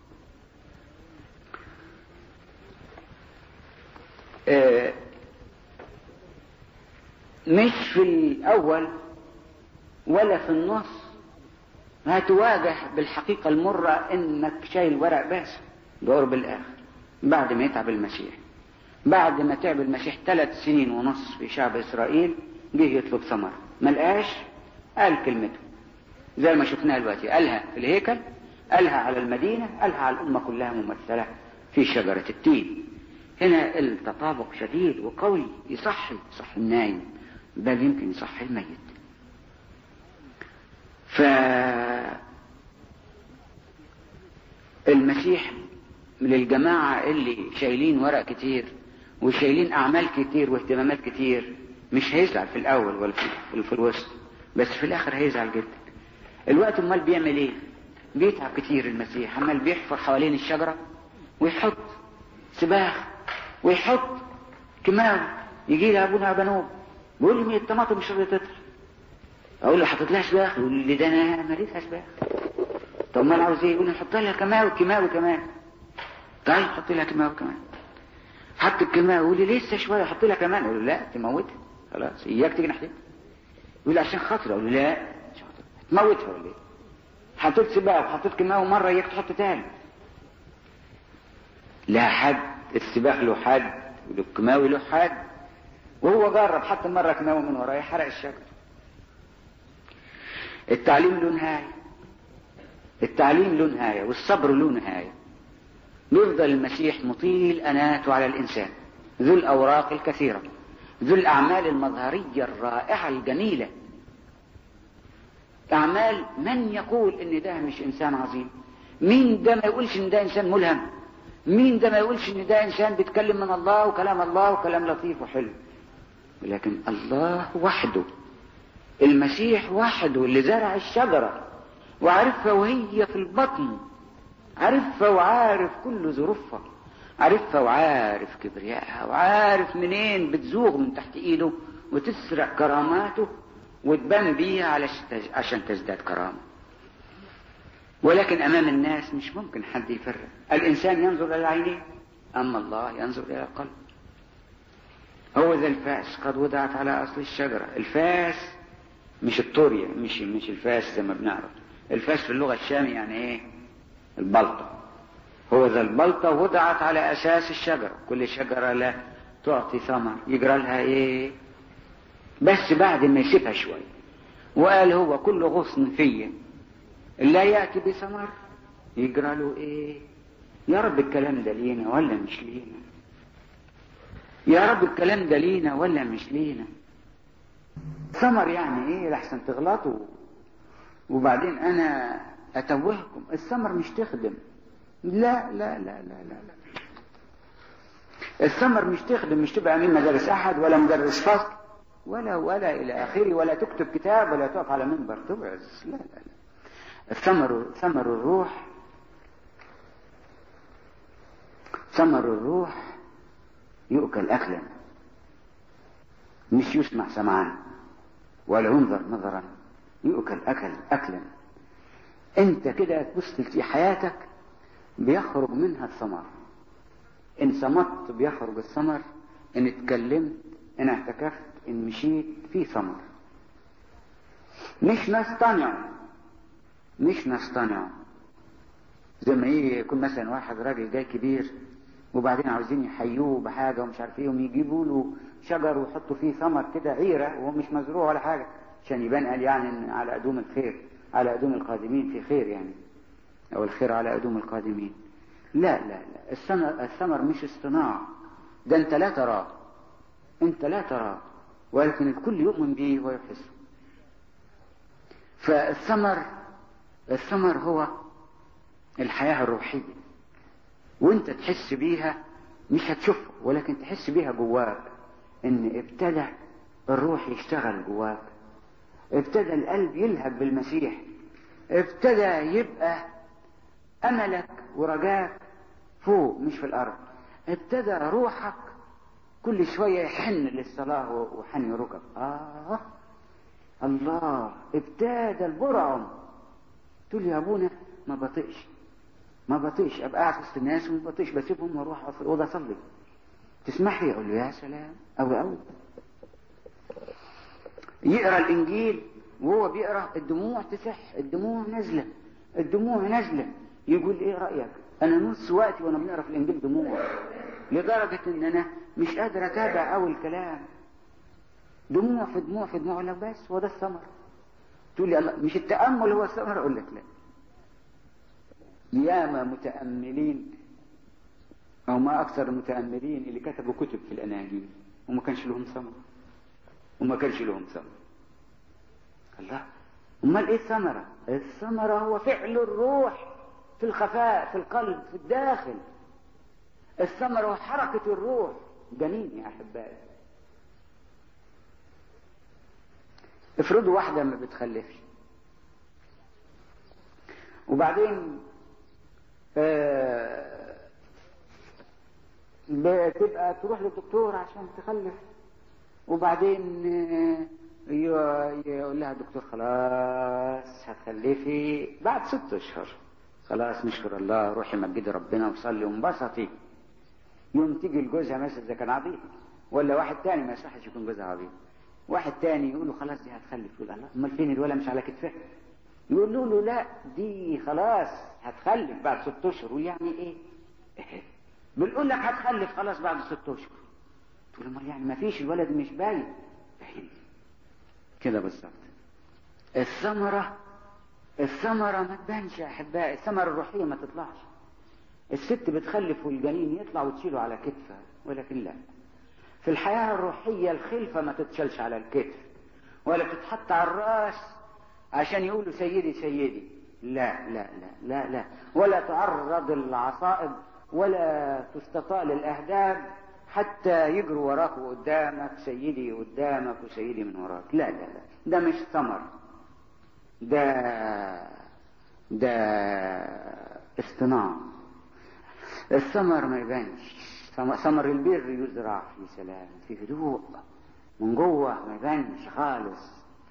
مش في الأول ولا في النص هتواجه بالحقيقة المرة إنك شايل ورق بس بقرب الآخر بعد ما يتعب المسيح بعد ما تعب المسيح ثلاث سنين ونص في شعب إسرائيل جه يطلب ثمر ملقاش قال كلمته زي ما شفناها دلوقتي قالها في الهيكل قالها على المدينة قالها على الأمة كلها ممثلة في شجرة التين هنا التطابق شديد وقوي يصحي يصحي النايم بل يمكن يصحي الميت ف المسيح للجماعة اللي شايلين ورق كتير وشايلين أعمال كتير واهتمامات كتير مش هيزعل في الأول ولا في, في الوسط بس في الآخر هيزعل جدا الوقت امال بيعمل ايه بيتعب كتير المسيح عمال بيحفر حوالين الشجره ويحط سباخ ويحط كمام يجي لي ابونا بنوب بيقول لي الطماطم مش راضيه تطلع اقول له حطيت لها سباخ يقول لي ده انا مليتها سباخ طب ما انا عاوز ايه يقول لي حط لها كماوي كماوي كمان طيب حط لها كماوي كمان حط الكماوي يقول لي لسه شويه حط لها كمان اقول له لا تموتها خلاص اياك تيجي ناحيتها يقول لي عشان خاطر اقول له لا تموتها ولا ايه؟ حطيت سباق وحطيت كيماوي مرة اياك تحط تاني. لا حد السباق له حد والكيماوي له حد وهو جرب حتى مرة كيماوي من ورايا حرق الشجر. التعليم له نهاية. التعليم له نهاية والصبر له نهاية. يفضل المسيح مطيل أناته على الإنسان ذو الأوراق الكثيرة ذو الأعمال المظهرية الرائعة الجميلة أعمال من يقول إن ده مش إنسان عظيم مين ده ما يقولش إن ده إنسان ملهم مين ده ما يقولش إن ده إنسان بيتكلم من الله وكلام الله وكلام لطيف وحلو لكن الله وحده المسيح وحده اللي زرع الشجرة وعرفها وهي في البطن عرفها وعارف كل ظروفها عارفها وعارف كبريائها وعارف منين بتزوغ من تحت ايده وتسرق كراماته وتبان بيها عشان تزداد كرامة ولكن امام الناس مش ممكن حد يفرق الانسان ينظر الى العينين اما الله ينظر الى القلب هو ذا الفاس قد وضعت على اصل الشجرة الفاس مش الطورية مش مش الفاس زي ما بنعرف الفاس في اللغة الشامية يعني ايه البلطة هو ذا البلطة وضعت على أساس الشجرة كل شجرة لا تعطي ثمر يجرى لها إيه بس بعد ما يسيبها شوية وقال هو كل غصن فيا لا يأتي بثمر يجرى له إيه يا رب الكلام ده لينا ولا مش لينا يا رب الكلام ده لينا ولا مش لينا ثمر يعني ايه لحسن تغلطوا وبعدين انا اتوهكم الثمر مش تخدم لا لا لا لا لا لا الثمر مش تخدم مش تبقى امين مدارس احد ولا مدرس فصل ولا ولا الى اخره ولا تكتب كتاب ولا تقف على منبر توعظ لا لا لا الثمر ثمر الروح ثمر الروح يؤكل اكلا مش يسمع سمعان ولا ينظر نظرا يؤكل اكل اكلا انت كده تبص في حياتك بيخرج منها الثمر ان صمت بيخرج الثمر ان اتكلمت ان اعتكفت ان مشيت في ثمر مش نصطنع مش نصطنع زي ما ايه يكون مثلا واحد راجل جاي كبير وبعدين عاوزين يحيوه بحاجه ومش عارف ايه ويجيبوا له شجر ويحطوا فيه ثمر كده عيره وهو مش مزروع ولا حاجه عشان يبان قال يعني إن على قدوم الخير على قدوم القادمين في خير يعني او الخير على قدوم القادمين لا لا لا الثمر, الثمر مش اصطناع ده انت لا تراه انت لا تراه ولكن الكل يؤمن به ويحسه فالثمر الثمر هو الحياة الروحية وانت تحس بيها مش هتشوفها ولكن تحس بيها جواك ان ابتدى الروح يشتغل جواك ابتدى القلب يلهب بالمسيح ابتدى يبقى املك ورجاك فوق مش في الارض ابتدى روحك كل شويه يحن للصلاه وحن ركب اه الله ابتدى البرعم تقول يا ابونا ما بطيقش ما بطيقش ابقى قاعد وسط الناس وما بطيقش بسيبهم واروح في الاوضه اصلي تسمح لي اقول له يا سلام اوي اوي يقرا الانجيل وهو بيقرا الدموع تسح الدموع نازله الدموع نازله يقول ايه رايك انا نص وقتي وانا بنقرا في الانجيل دموع لدرجه ان انا مش قادر اتابع اول الكلام دموع في دموع في دموع اقول لك بس هو ده الثمر تقول لي الله مش التامل هو الثمر اقول لك لا ياما متاملين او ما اكثر المتاملين اللي كتبوا كتب في الاناجيل وما كانش لهم ثمر وما كانش لهم ثمر الله امال ايه الثمره الثمره هو فعل الروح في الخفاء في القلب في الداخل الثمره هو حركه الروح جميل يا احبائي افرضوا واحده ما بتخلفش وبعدين آه بتبقى تروح للدكتور عشان تخلف وبعدين آه يقول لها الدكتور خلاص هتخلفي بعد ست اشهر خلاص نشكر الله روحي مجدي ربنا وصلي وانبسطي يوم تيجي لجوزها مثلا اذا كان عبيط ولا واحد تاني ما يصحش يكون جوزها عبيط واحد تاني يقول له خلاص دي هتخلف يقول الله امال فين الولد مش على كتفها يقول له, له لا دي خلاص هتخلف بعد ست اشهر يقول يعني ايه بنقول لك هتخلف خلاص بعد ست اشهر تقول امال يعني ما فيش الولد مش باين كده بالظبط الثمرة الثمرة ما تبانش يا أحبائي الثمرة الروحية ما تطلعش الست بتخلف والجنين يطلع وتشيله على كتفها ولكن لا في الحياة الروحية الخلفة ما تتشالش على الكتف ولا تتحط على الراس عشان يقولوا سيدي سيدي لا لا لا لا لا ولا تعرض العصائب ولا تستطال الأهداب حتى يجروا وراك وقدامك سيدي قدامك وسيدي من وراك لا لا لا ده مش ثمر ده ده اصطناع الثمر ما يبانش ثمر البر يزرع في سلام في هدوء من جوه ما يبانش خالص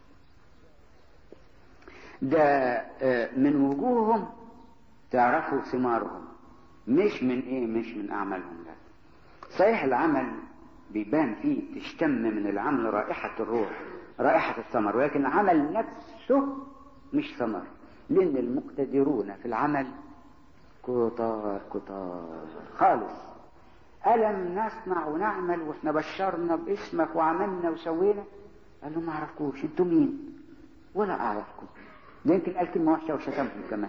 ده من وجوههم تعرفوا ثمارهم مش من ايه مش من اعمالهم لا صحيح العمل بيبان فيه تشتم من العمل رائحة الروح رائحة الثمر ولكن العمل نفسه مش ثمر لأن المقتدرون في العمل كتار كتار خالص ألم نصنع ونعمل واحنا بشرنا باسمك وعملنا وسوينا قال له ما اعرفكوش انتوا مين ولا اعرفكم ده يمكن قال كلمه وحشه وشتمهم كمان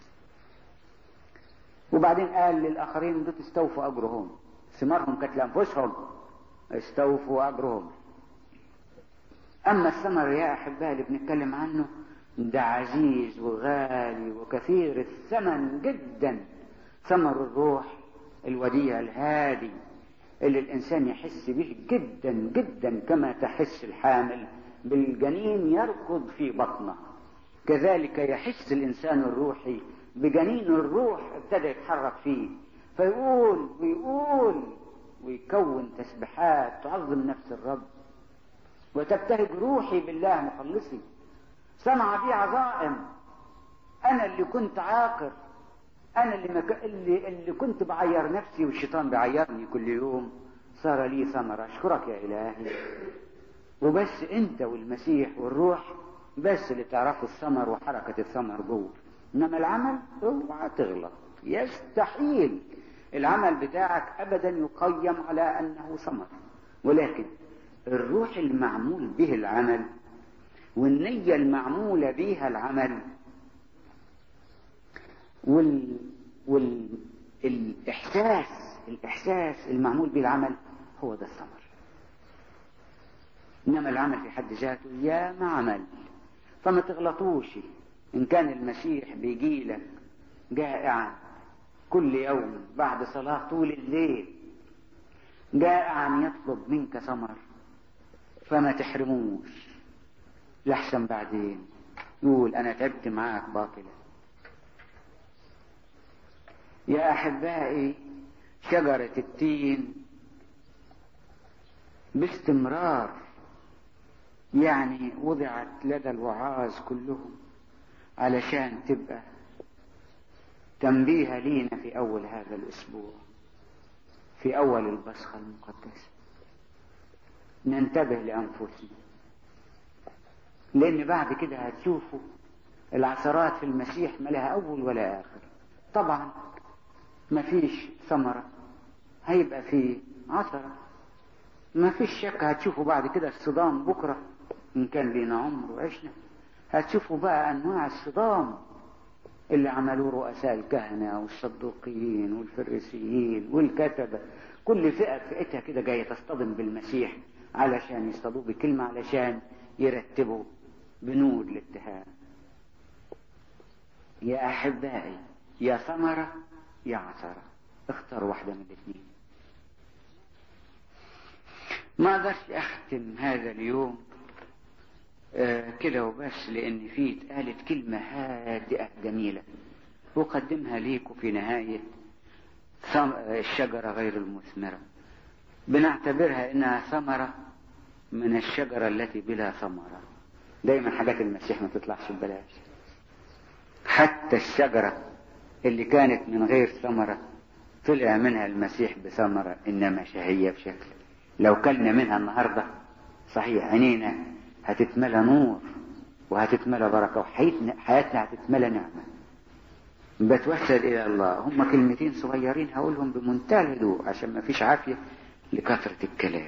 وبعدين قال للاخرين دول استوفوا اجرهم ثمارهم كانت لانفسهم استوفوا اجرهم اما الثمر يا احبائي اللي بنتكلم عنه ده عزيز وغالي وكثير الثمن جدا ثمر الروح الوديع الهادي اللي الانسان يحس به جدا جدا كما تحس الحامل بالجنين يركض في بطنه كذلك يحس الانسان الروحي بجنين الروح ابتدى يتحرك فيه فيقول ويقول ويكون تسبيحات تعظم نفس الرب وتبتهج روحي بالله مخلصي صنع بي عظائم انا اللي كنت عاقر انا اللي, مك... اللي اللي كنت بعير نفسي والشيطان بيعيرني كل يوم صار لي ثمرة اشكرك يا الهي وبس انت والمسيح والروح بس اللي تعرفوا الثمر وحركة الثمر جوه انما العمل اوعى تغلط يستحيل العمل بتاعك ابدا يقيم على انه ثمر ولكن الروح المعمول به العمل والنية المعمولة بها العمل وال والإحساس الإحساس المعمول به العمل هو ده الثمر إنما العمل في حد ذاته يا ما عمل فما تغلطوش إن كان المسيح بيجي لك جائعا كل يوم بعد صلاة طول الليل جائعا يطلب منك ثمر فما تحرموش لحسن بعدين يقول أنا تعبت معاك باطلا يا أحبائي شجرة التين باستمرار يعني وضعت لدى الوعاظ كلهم علشان تبقى تنبيه لينا في أول هذا الأسبوع في أول البصخة المقدسة ننتبه لأنفسنا لأن بعد كده هتشوفوا العثرات في المسيح ما لها أول ولا آخر طبعا ما فيش ثمرة هيبقى في عثرة ما فيش شك هتشوفوا بعد كده الصدام بكرة إن كان لينا عمر وعشنا هتشوفوا بقى أنواع الصدام اللي عملوه رؤساء الكهنة والصدوقيين والفريسيين والكتبة كل فئة فئتها كده جاية تصطدم بالمسيح علشان يصطادوه بكلمة علشان يرتبوا بنود الاتهام يا أحبائي يا ثمرة يا عثرة اختار واحدة من الاثنين ما اقدرش اختم هذا اليوم آه كده وبس لان فيه اتقالت كلمة هادئة جميلة اقدمها ليكم في نهاية الشجرة غير المثمرة بنعتبرها انها ثمرة من الشجرة التي بلا ثمرة دايما حاجات المسيح ما تطلعش ببلاش حتى الشجرة اللي كانت من غير ثمرة طلع منها المسيح بثمرة إنما شهية بشكل لو كلنا منها النهاردة صحيح عينينا هتتملى نور وهتتملى بركة وحياتنا هتتملى نعمة بتوسل إلى الله هم كلمتين صغيرين هقولهم بمنتهى الهدوء عشان ما فيش عافية لكثرة الكلام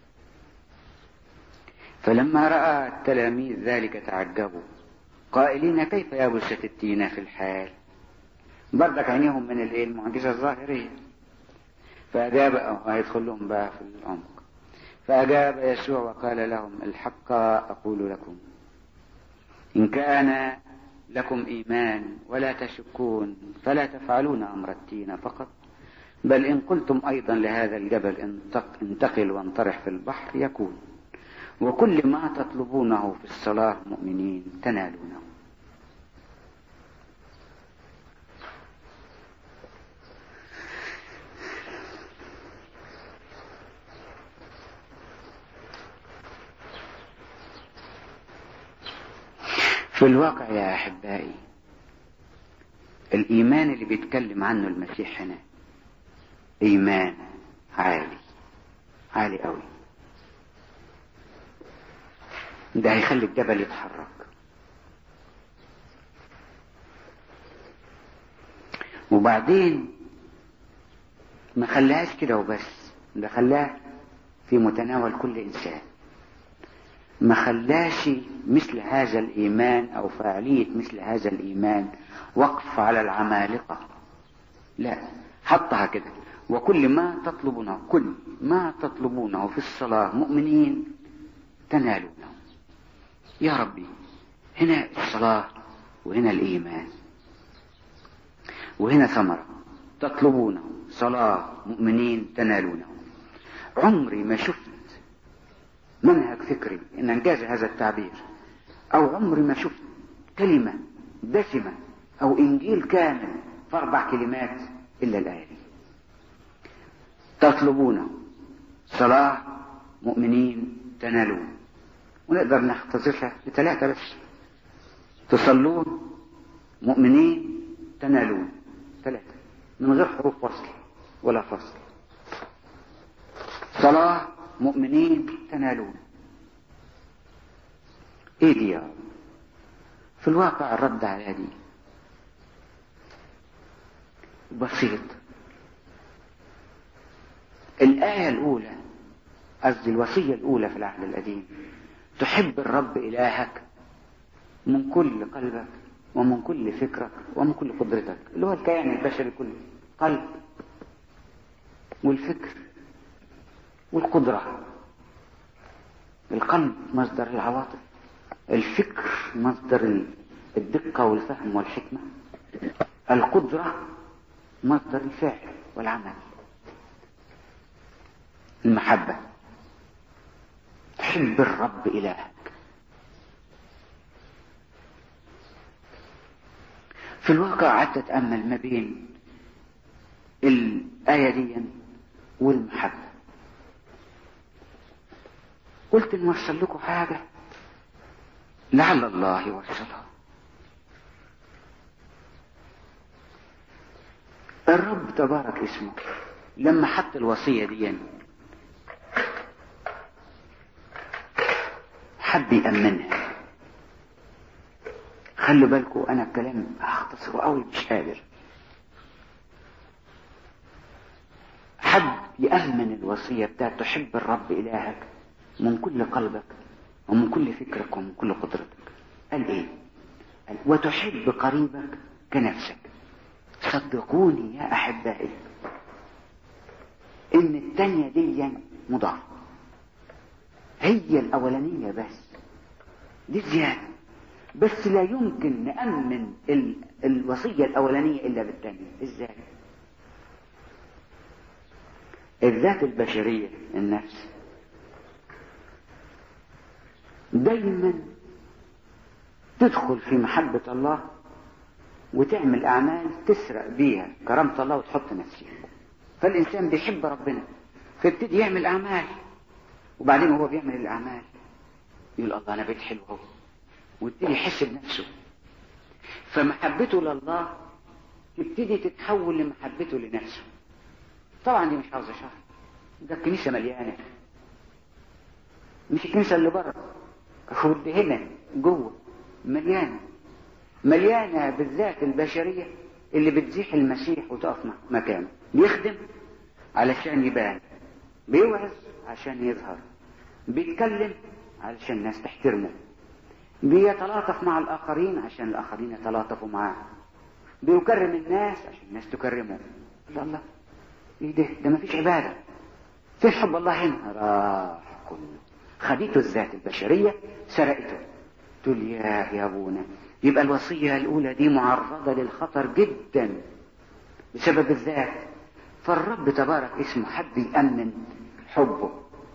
فلما رأى التلاميذ ذلك تعجبوا قائلين كيف يبس التين في الحال بردك عينيهم من الايه المعجزة الظاهرية فأجاب هيدخل لهم بقى في العمق فأجاب يسوع وقال لهم الحق أقول لكم إن كان لكم إيمان ولا تشكون فلا تفعلون أمر التين فقط بل إن قلتم أيضا لهذا الجبل انتقل وانطرح في البحر يكون وكل ما تطلبونه في الصلاة مؤمنين تنالونه في الواقع يا أحبائي الإيمان اللي بيتكلم عنه المسيح هنا إيمان عالي عالي قوي ده هيخلي الجبل يتحرك وبعدين ما خلاهاش كده وبس ده خلاها في متناول كل إنسان ما خلاش مثل هذا الإيمان أو فاعلية مثل هذا الإيمان وقف على العمالقة لا حطها كده وكل ما تطلبونه كل ما تطلبونه في الصلاة مؤمنين تنالونه يا ربي هنا الصلاة وهنا الإيمان وهنا ثمرة تطلبونه صلاة مؤمنين تنالونه عمري ما شفت منهج فكري ان انجاز هذا التعبير او عمري ما شفت كلمة دسمة او انجيل كامل في اربع كلمات الا الايه دي تطلبون صلاة مؤمنين تنالون ونقدر نختصرها بثلاثة بس تصلون مؤمنين تنالون ثلاثة من غير حروف وصل ولا فصل صلاة مؤمنين تنالون ايه دي يا رب في الواقع الرد على دي بسيط الآية الأولى قصدي الوصية الأولى في العهد القديم تحب الرب إلهك من كل قلبك ومن كل فكرك ومن كل قدرتك اللي هو الكيان البشري كله قلب والفكر والقدرة القلب مصدر العواطف الفكر مصدر الدقة والفهم والحكمة القدرة مصدر الفعل والعمل المحبة تحب الرب إلهك في الواقع قعدت أتأمل ما بين الآية دي والمحبة قلت نوصل لكم حاجة لعل الله يوصلها الرب تبارك اسمه لما حط الوصية دي حب يأمنها خلوا بالكم انا الكلام هختصره قوي مش قادر حب يأمن الوصية بتاعت تحب الرب إلهك من كل قلبك ومن كل فكرك ومن كل قدرتك قال ايه قال وتحب قريبك كنفسك صدقوني يا احبائي ان التانية دي مضاعفة هي الاولانية بس دي زيادة بس لا يمكن نأمن ال... الوصية الاولانية الا بالتانية ازاي الذات البشرية النفس دايما تدخل في محبة الله وتعمل أعمال تسرق بيها كرامة الله وتحط نفسها فالإنسان بيحب ربنا فيبتدي يعمل أعمال وبعدين هو بيعمل الأعمال يقول الله أنا بيت حلو أهو ويبتدي يحس بنفسه فمحبته لله تبتدي تتحول لمحبته لنفسه طبعا دي مش عاوزة شهر ده الكنيسة مليانة مش الكنيسة اللي بره واللي هنا جوه مليانة مليانة بالذات البشرية اللي بتزيح المسيح وتقف مكانه بيخدم علشان يبان بيوعظ عشان يظهر بيتكلم علشان الناس تحترمه بيتلاطف مع الآخرين عشان الآخرين يتلاطفوا معاه بيكرم الناس عشان الناس تكرمه لا الله ايه ده ده مفيش عبادة فين حب الله هنا راح كله خديته الذات البشرية سرقته تقول يا يا ابونا يبقى الوصية الأولى دي معرضة للخطر جدا بسبب الذات فالرب تبارك اسمه حب يأمن حبه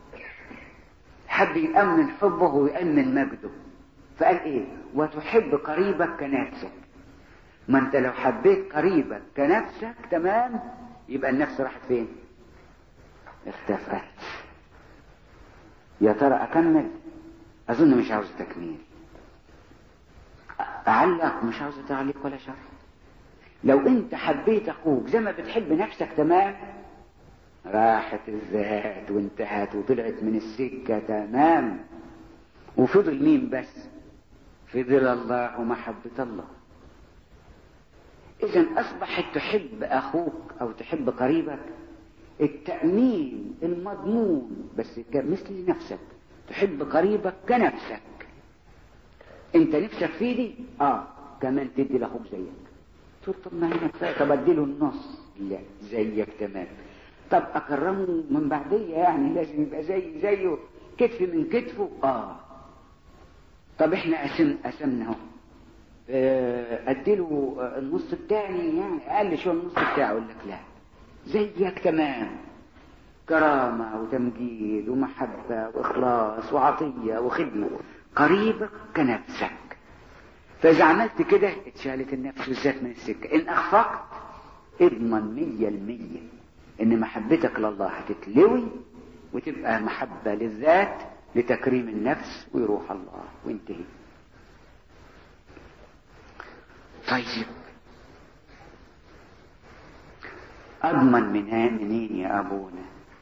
حب يأمن حبه ويأمن مجده فقال ايه وتحب قريبك كنفسك ما انت لو حبيت قريبك كنفسك تمام يبقى النفس راحت فين اختفت يا ترى اكمل اظن مش عاوز تكميل اعلق مش عاوز تعليق ولا شرح لو انت حبيت اخوك زي ما بتحب نفسك تمام راحت الذات وانتهت وطلعت من السكة تمام وفضل مين بس فضل الله ومحبة الله إذا أصبحت تحب أخوك أو تحب قريبك التأمين المضمون بس مثل نفسك تحب قريبك كنفسك أنت نفسك في دي آه كمان تدي لأخوك زيك تقول طب ما هنا كفاية طب أديله النص لا زيك تمام طب أكرمه من بعدية يعني لازم يبقى زي زيه كتف من كتفه آه طب احنا قسم قسمنا اهو اديله النص الثاني يعني اقل شويه النص بتاعه يقول لك لا زيك تمام كرامة وتمجيد ومحبة وإخلاص وعطية وخدمة قريبك كنفسك فإذا عملت كده اتشالت النفس والذات من السكة إن أخفقت اضمن مية المية إن محبتك لله هتتلوي وتبقى محبة للذات لتكريم النفس ويروح الله وينتهي طيب أضمن من منين يا أبونا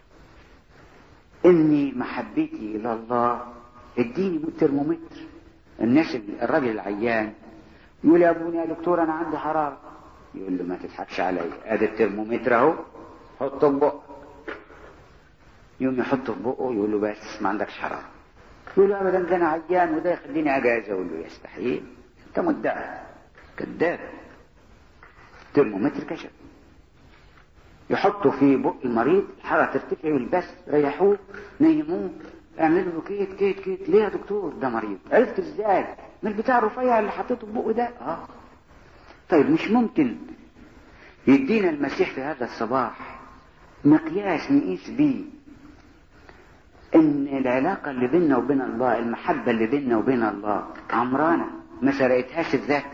إني محبتي إلى الله اديني ترمومتر الناس الراجل العيان يقول يا أبونا يا دكتور أنا عندي حرارة يقول له ما تضحكش عليا ادي الترمومتر اهو حطه في بقك يوم يحطه في بقه يقول له بس ما عندكش حرارة يقول له ابدا ده انا عيان وده يخليني اجازه يقول له يستحيل انت مدعي كذاب ترمومتر كشف يحطوا في بق المريض الحرارة ترتفع والبس ريحوه نيموه اعملوا له كيت كيت كيت ليه يا دكتور ده مريض عرفت ازاي من البتاع الرفيع اللي حطيته في بقه ده اه طيب مش ممكن يدينا المسيح في هذا الصباح مقياس نقيس بيه ان العلاقة اللي بيننا وبين الله المحبة اللي بيننا وبين الله عمرانة ما سرقتهاش الذات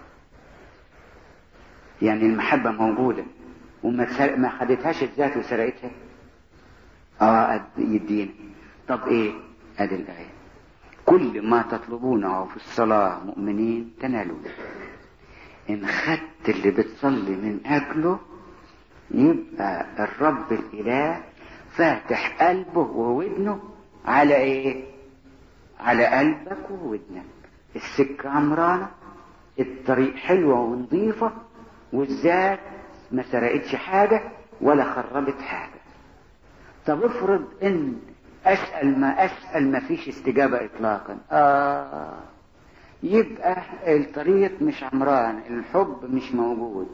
يعني المحبة موجودة وما ما خدتهاش الذات وسرقتها اه يدينا طب ايه ادي الايه كل ما تطلبونه في الصلاة مؤمنين تنالون ان خدت اللي بتصلي من اجله يبقى الرب الاله فاتح قلبه وودنه على ايه على قلبك وودنك السكة عمرانة الطريق حلوة ونظيفة والذات ما سرقتش حاجة ولا خربت حاجة طب افرض ان اسأل ما اسأل ما فيش استجابة اطلاقا آه يبقى الطريق مش عمران الحب مش موجود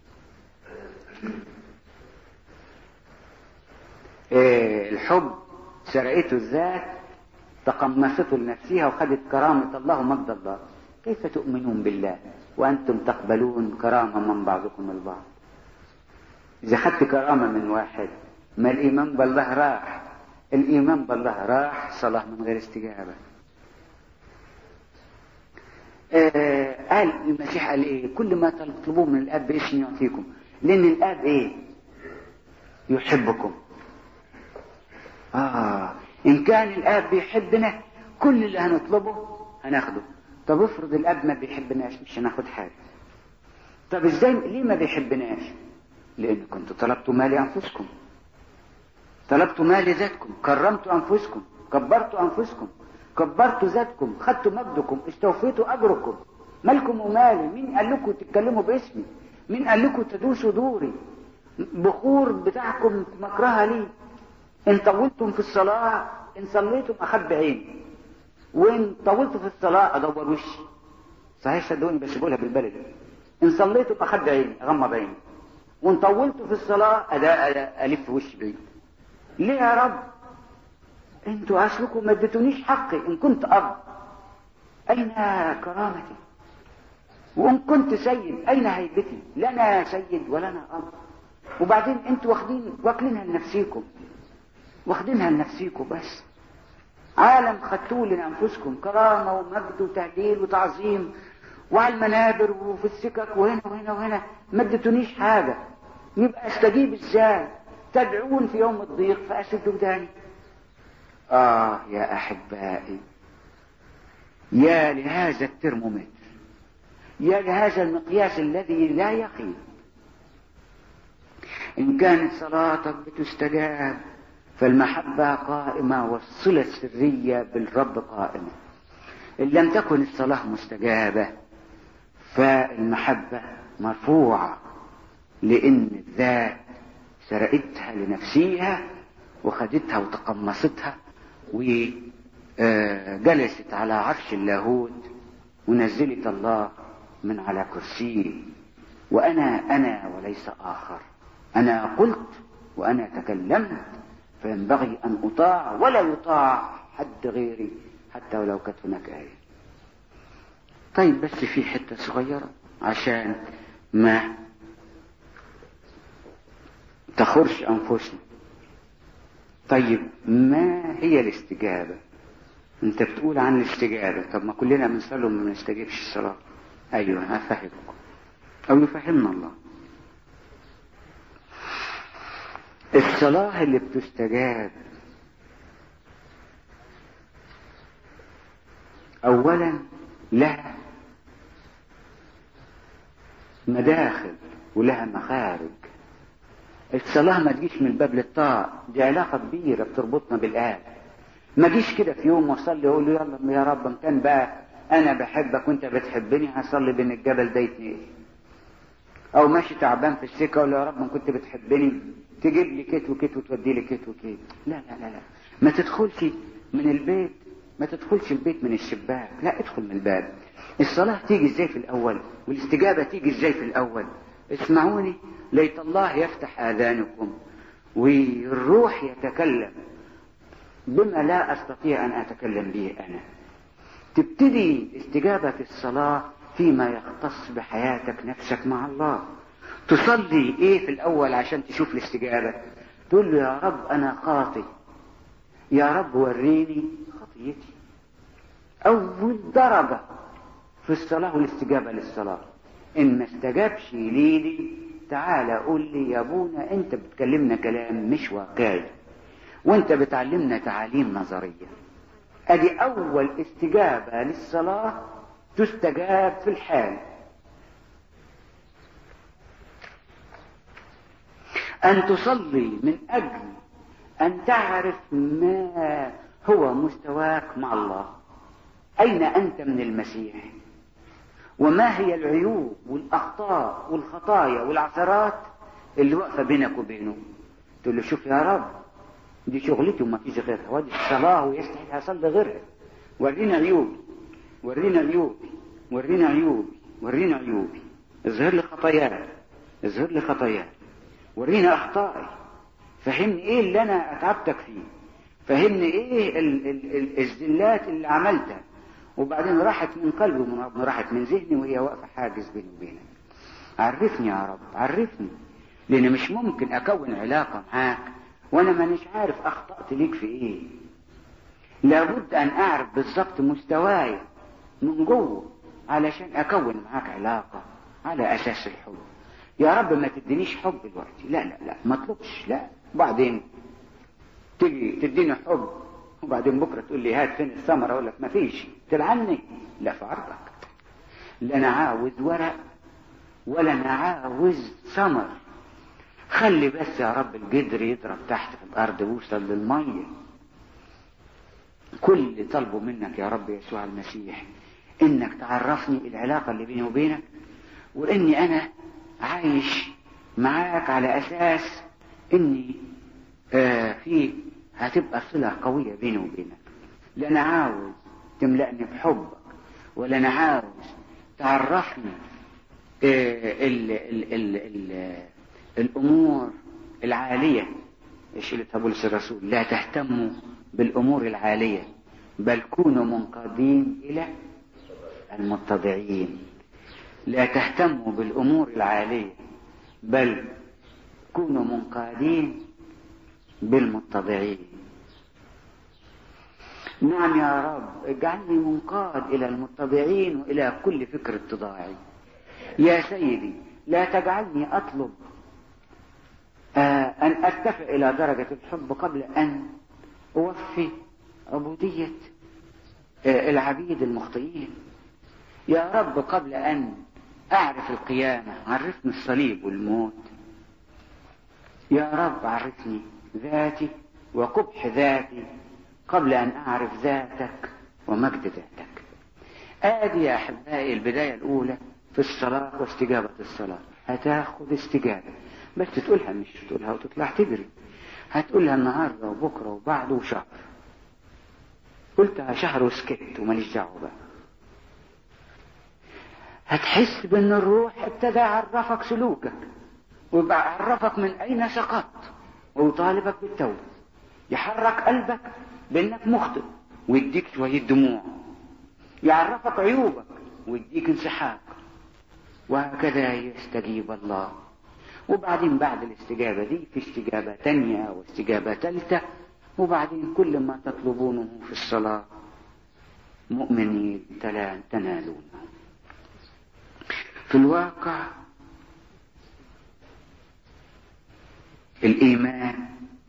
إيه الحب سرقته الذات تقمصته لنفسها وخدت كرامة الله ومجد الله كيف تؤمنون بالله وأنتم تقبلون كرامة من بعضكم البعض إذا خدت كرامة من واحد ما الإيمان بالله راح الإيمان بالله راح صلاة من غير استجابة آه قال المسيح قال إيه كل ما تطلبوه من الآب باسمي يعطيكم لأن الآب إيه يحبكم آه إن كان الآب بيحبنا كل اللي هنطلبه هناخده طب افرض الآب ما بيحبناش مش هناخد حاجة طب ازاي ليه ما بيحبناش لأن كنتوا طلبتوا مال أنفسكم طلبتوا مال ذاتكم كرمتوا أنفسكم كبرتوا أنفسكم كبرتوا ذاتكم خدتوا مجدكم استوفيتوا أجركم مالكم ومالي مين قال لكم تتكلموا باسمي مين قال لكم تدوسوا دوري بخور بتاعكم مكرهة ليه ان طولتم في الصلاة ان صليتم اخبي عيني وان طولت في الصلاة ادور وشي صحيح صدقوني بس بقولها بالبلدي ان صليتم اخبي عيني اغمض عيني وان طولت في الصلاة أدا الف وشي بعيد ليه يا رب انتوا اصلكم ما اديتونيش حقي ان كنت اب أين كرامتي وإن كنت سيد أين هيبتي لنا سيد ولنا أب وبعدين انتوا واخدين واكلينها لنفسيكم واخدينها لنفسيكم بس عالم خدتوه لانفسكم كرامه ومجد وتهليل وتعظيم وعلى المنابر وفي السكك وهنا وهنا وهنا ما اديتونيش حاجه يبقى استجيب ازاي تدعون في يوم الضيق فاسد وداني اه يا احبائي يا لهذا الترمومتر يا لهذا المقياس الذي لا يخيب إن كانت صلاتك بتستجاب فالمحبة قائمة والصلة السرية بالرب قائمة إن لم تكن الصلاة مستجابة فالمحبة مرفوعة لأن الذات سرقتها لنفسيها وخدتها وتقمصتها وجلست على عرش اللاهوت ونزلت الله من على كرسيه وأنا أنا وليس آخر أنا قلت وأنا تكلمت فينبغي أن أطاع ولا يطاع حد غيري حتى ولو كانت هناك آية طيب بس في حتة صغيرة عشان ما تخرش أنفسنا طيب ما هي الاستجابة انت بتقول عن الاستجابة طب ما كلنا بنصلي وما بنستجيبش الصلاة ايوه هفهمكم او يفهمنا الله الصلاة اللي بتستجاب أولا لها مداخل ولها مخارج الصلاة ما تجيش من الباب للطاق دي علاقة كبيرة بتربطنا بالآب ما جيش كده في يوم واصلي اقول له يلا يا رب ان كان بقى انا بحبك وانت بتحبني هصلي بين الجبل ده يتنقل او ماشي تعبان في السكه اقول له يا رب ان كنت بتحبني تجيب لي كت وكت وتودي لي كت وكت لا لا لا لا ما تدخلش من البيت ما تدخلش البيت من الشباك لا ادخل من الباب الصلاة تيجي ازاي في الاول والاستجابة تيجي ازاي في الاول اسمعوني ليت الله يفتح اذانكم والروح يتكلم بما لا استطيع ان اتكلم به انا تبتدي الاستجابة في الصلاة فيما يختص بحياتك نفسك مع الله تصلي ايه في الاول عشان تشوف الاستجابة تقول له يا رب انا خاطي يا رب وريني خطيتي اول درجة في الصلاة والاستجابة للصلاة ان ما استجابش ليلي تعالى قول لي يا ابونا انت بتكلمنا كلام مش واقعي وانت بتعلمنا تعاليم نظرية ادي اول استجابة للصلاة تستجاب في الحال أن تصلي من أجل أن تعرف ما هو مستواك مع الله أين أنت من المسيح وما هي العيوب والأخطاء والخطايا والعثرات اللي واقفة بينك وبينه تقول له شوف يا رب دي شغلتي وما فيش غيرها ودي الصلاة ويستحيل أصلي غيرها ورينا عيوبي ورينا عيوبي ورينا عيوبي ورينا عيوبي اظهر لي خطاياي اظهر لي خطاياي ورينا اخطائي فهمني ايه اللي انا اتعبتك فيه فهمني ايه ال ال ال الزلات اللي عملتها وبعدين راحت من قلبي ومن راحت من ذهني وهي واقفه حاجز بيني وبينك عرفني يا رب عرفني لان مش ممكن اكون علاقه معاك وانا مانيش عارف اخطات ليك في ايه لابد ان اعرف بالظبط مستواي من جوه علشان اكون معاك علاقه على اساس الحب يا رب ما تدينيش حب دلوقتي لا لا لا ما اطلبش لا بعدين تيجي تديني حب وبعدين بكره تقول لي هات فين الثمره اقول لك ما فيش تلعني لا في عرضك لا انا عاوز ورق ولا انا عاوز ثمر خلي بس يا رب الجدر يضرب تحت في الارض ويوصل للميه كل اللي طلبه منك يا رب يسوع المسيح انك تعرفني العلاقه اللي بيني وبينك واني انا عايش معاك على اساس اني آه في هتبقى صله قويه بيني وبينك لا انا عاوز تملأني بحبك ولا انا عاوز تعرفني آه ال ال ال ال الامور العاليه ايش اللي بولس الرسول لا تهتموا بالامور العاليه بل كونوا منقادين الى المتضعين لا تهتموا بالأمور العالية بل كونوا منقادين بالمتضعين نعم يا رب اجعلني منقاد إلى المتضعين وإلى كل فكر اتضاعي يا سيدي لا تجعلني أطلب آه أن أرتفع إلى درجة الحب قبل أن أوفي عبودية آه العبيد المخطئين يا رب قبل أن أعرف القيامة عرفني الصليب والموت يا رب عرفني ذاتي وقبح ذاتي قبل أن أعرف ذاتك ومجد ذاتك آدي يا أحبائي البداية الأولى في الصلاة واستجابة الصلاة هتاخد استجابة بس تقولها مش تقولها وتطلع تجري هتقولها النهاردة وبكرة وبعده وشهر قلتها شهر وسكت وماليش دعوة بقى هتحس بان الروح ابتدى يعرفك سلوكك ويبقى يعرفك من اين سقطت ويطالبك بالتوبة يحرك قلبك بانك مخطئ ويديك شوية دموع يعرفك عيوبك ويديك انسحاق وهكذا يستجيب الله وبعدين بعد الاستجابة دي في استجابة تانية واستجابة تالتة وبعدين كل ما تطلبونه في الصلاة مؤمنين تنالونه في الواقع الإيمان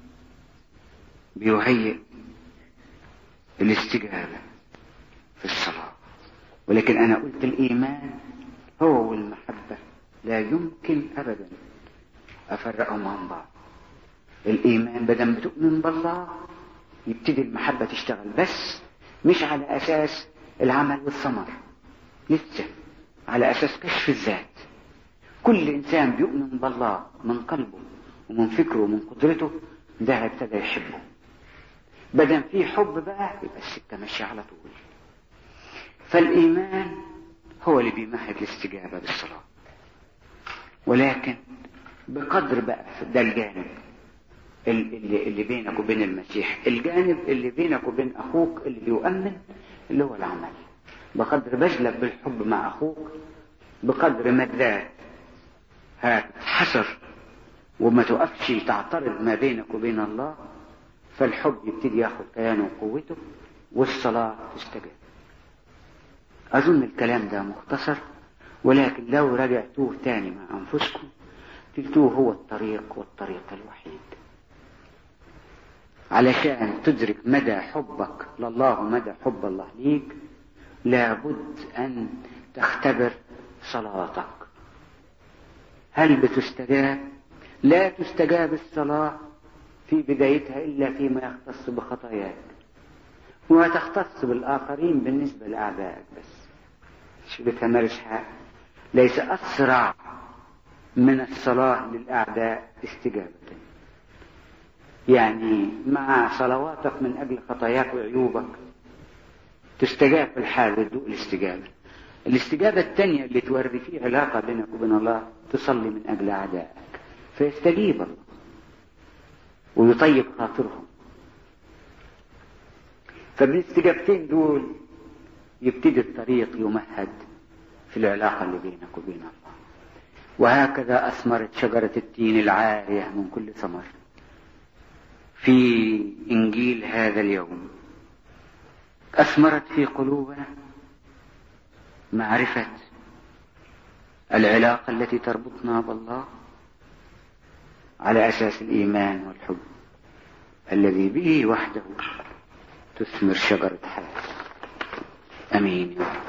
بيهيئ الاستجابة في الصلاة ولكن أنا قلت الإيمان هو والمحبة لا يمكن أبدا أفرقهم عن بعض الإيمان بدل بتؤمن بالله يبتدي المحبة تشتغل بس مش على أساس العمل والثمر لسه على أساس كشف الذات كل إنسان بيؤمن بالله من قلبه ومن فكره ومن قدرته ده ابتدى يحبه بدل في حب بقى يبقى السكة ماشية على طول فالإيمان هو اللي بيمهد الاستجابة بالصلاة ولكن بقدر بقى ده الجانب اللي, اللي بينك وبين المسيح الجانب اللي بينك وبين أخوك اللي بيؤمن اللي هو العمل بقدر بجلب بالحب مع أخوك بقدر ما الذات هتحسر وما توقفش تعترض ما بينك وبين الله فالحب يبتدي ياخد كيانه وقوته والصلاة تستجاب أظن الكلام ده مختصر ولكن لو رجعتوه تاني مع أنفسكم تلتوه هو الطريق والطريق الوحيد علشان تدرك مدى حبك لله ومدى حب الله ليك لابد أن تختبر صلاتك هل بتستجاب لا تستجاب الصلاة في بدايتها إلا فيما يختص بخطاياك وما تختص بالآخرين بالنسبة لأعدائك بس شو بتمارس حق ليس أسرع من الصلاة للأعداء استجابة يعني مع صلواتك من أجل خطاياك وعيوبك تستجاب في الحال وتدوق الاستجابة الاستجابة الثانية اللي توري فيها علاقة بينك وبين الله تصلي من أجل أعدائك فيستجيب الله ويطيب خاطرهم فبالاستجابتين دول يبتدي الطريق يمهد في العلاقة اللي بينك وبين الله وهكذا أثمرت شجرة التين العارية من كل ثمر في إنجيل هذا اليوم أثمرت في قلوبنا معرفة العلاقة التي تربطنا بالله على أساس الإيمان والحب الذي به وحده تثمر شجرة حياة أمين يا رب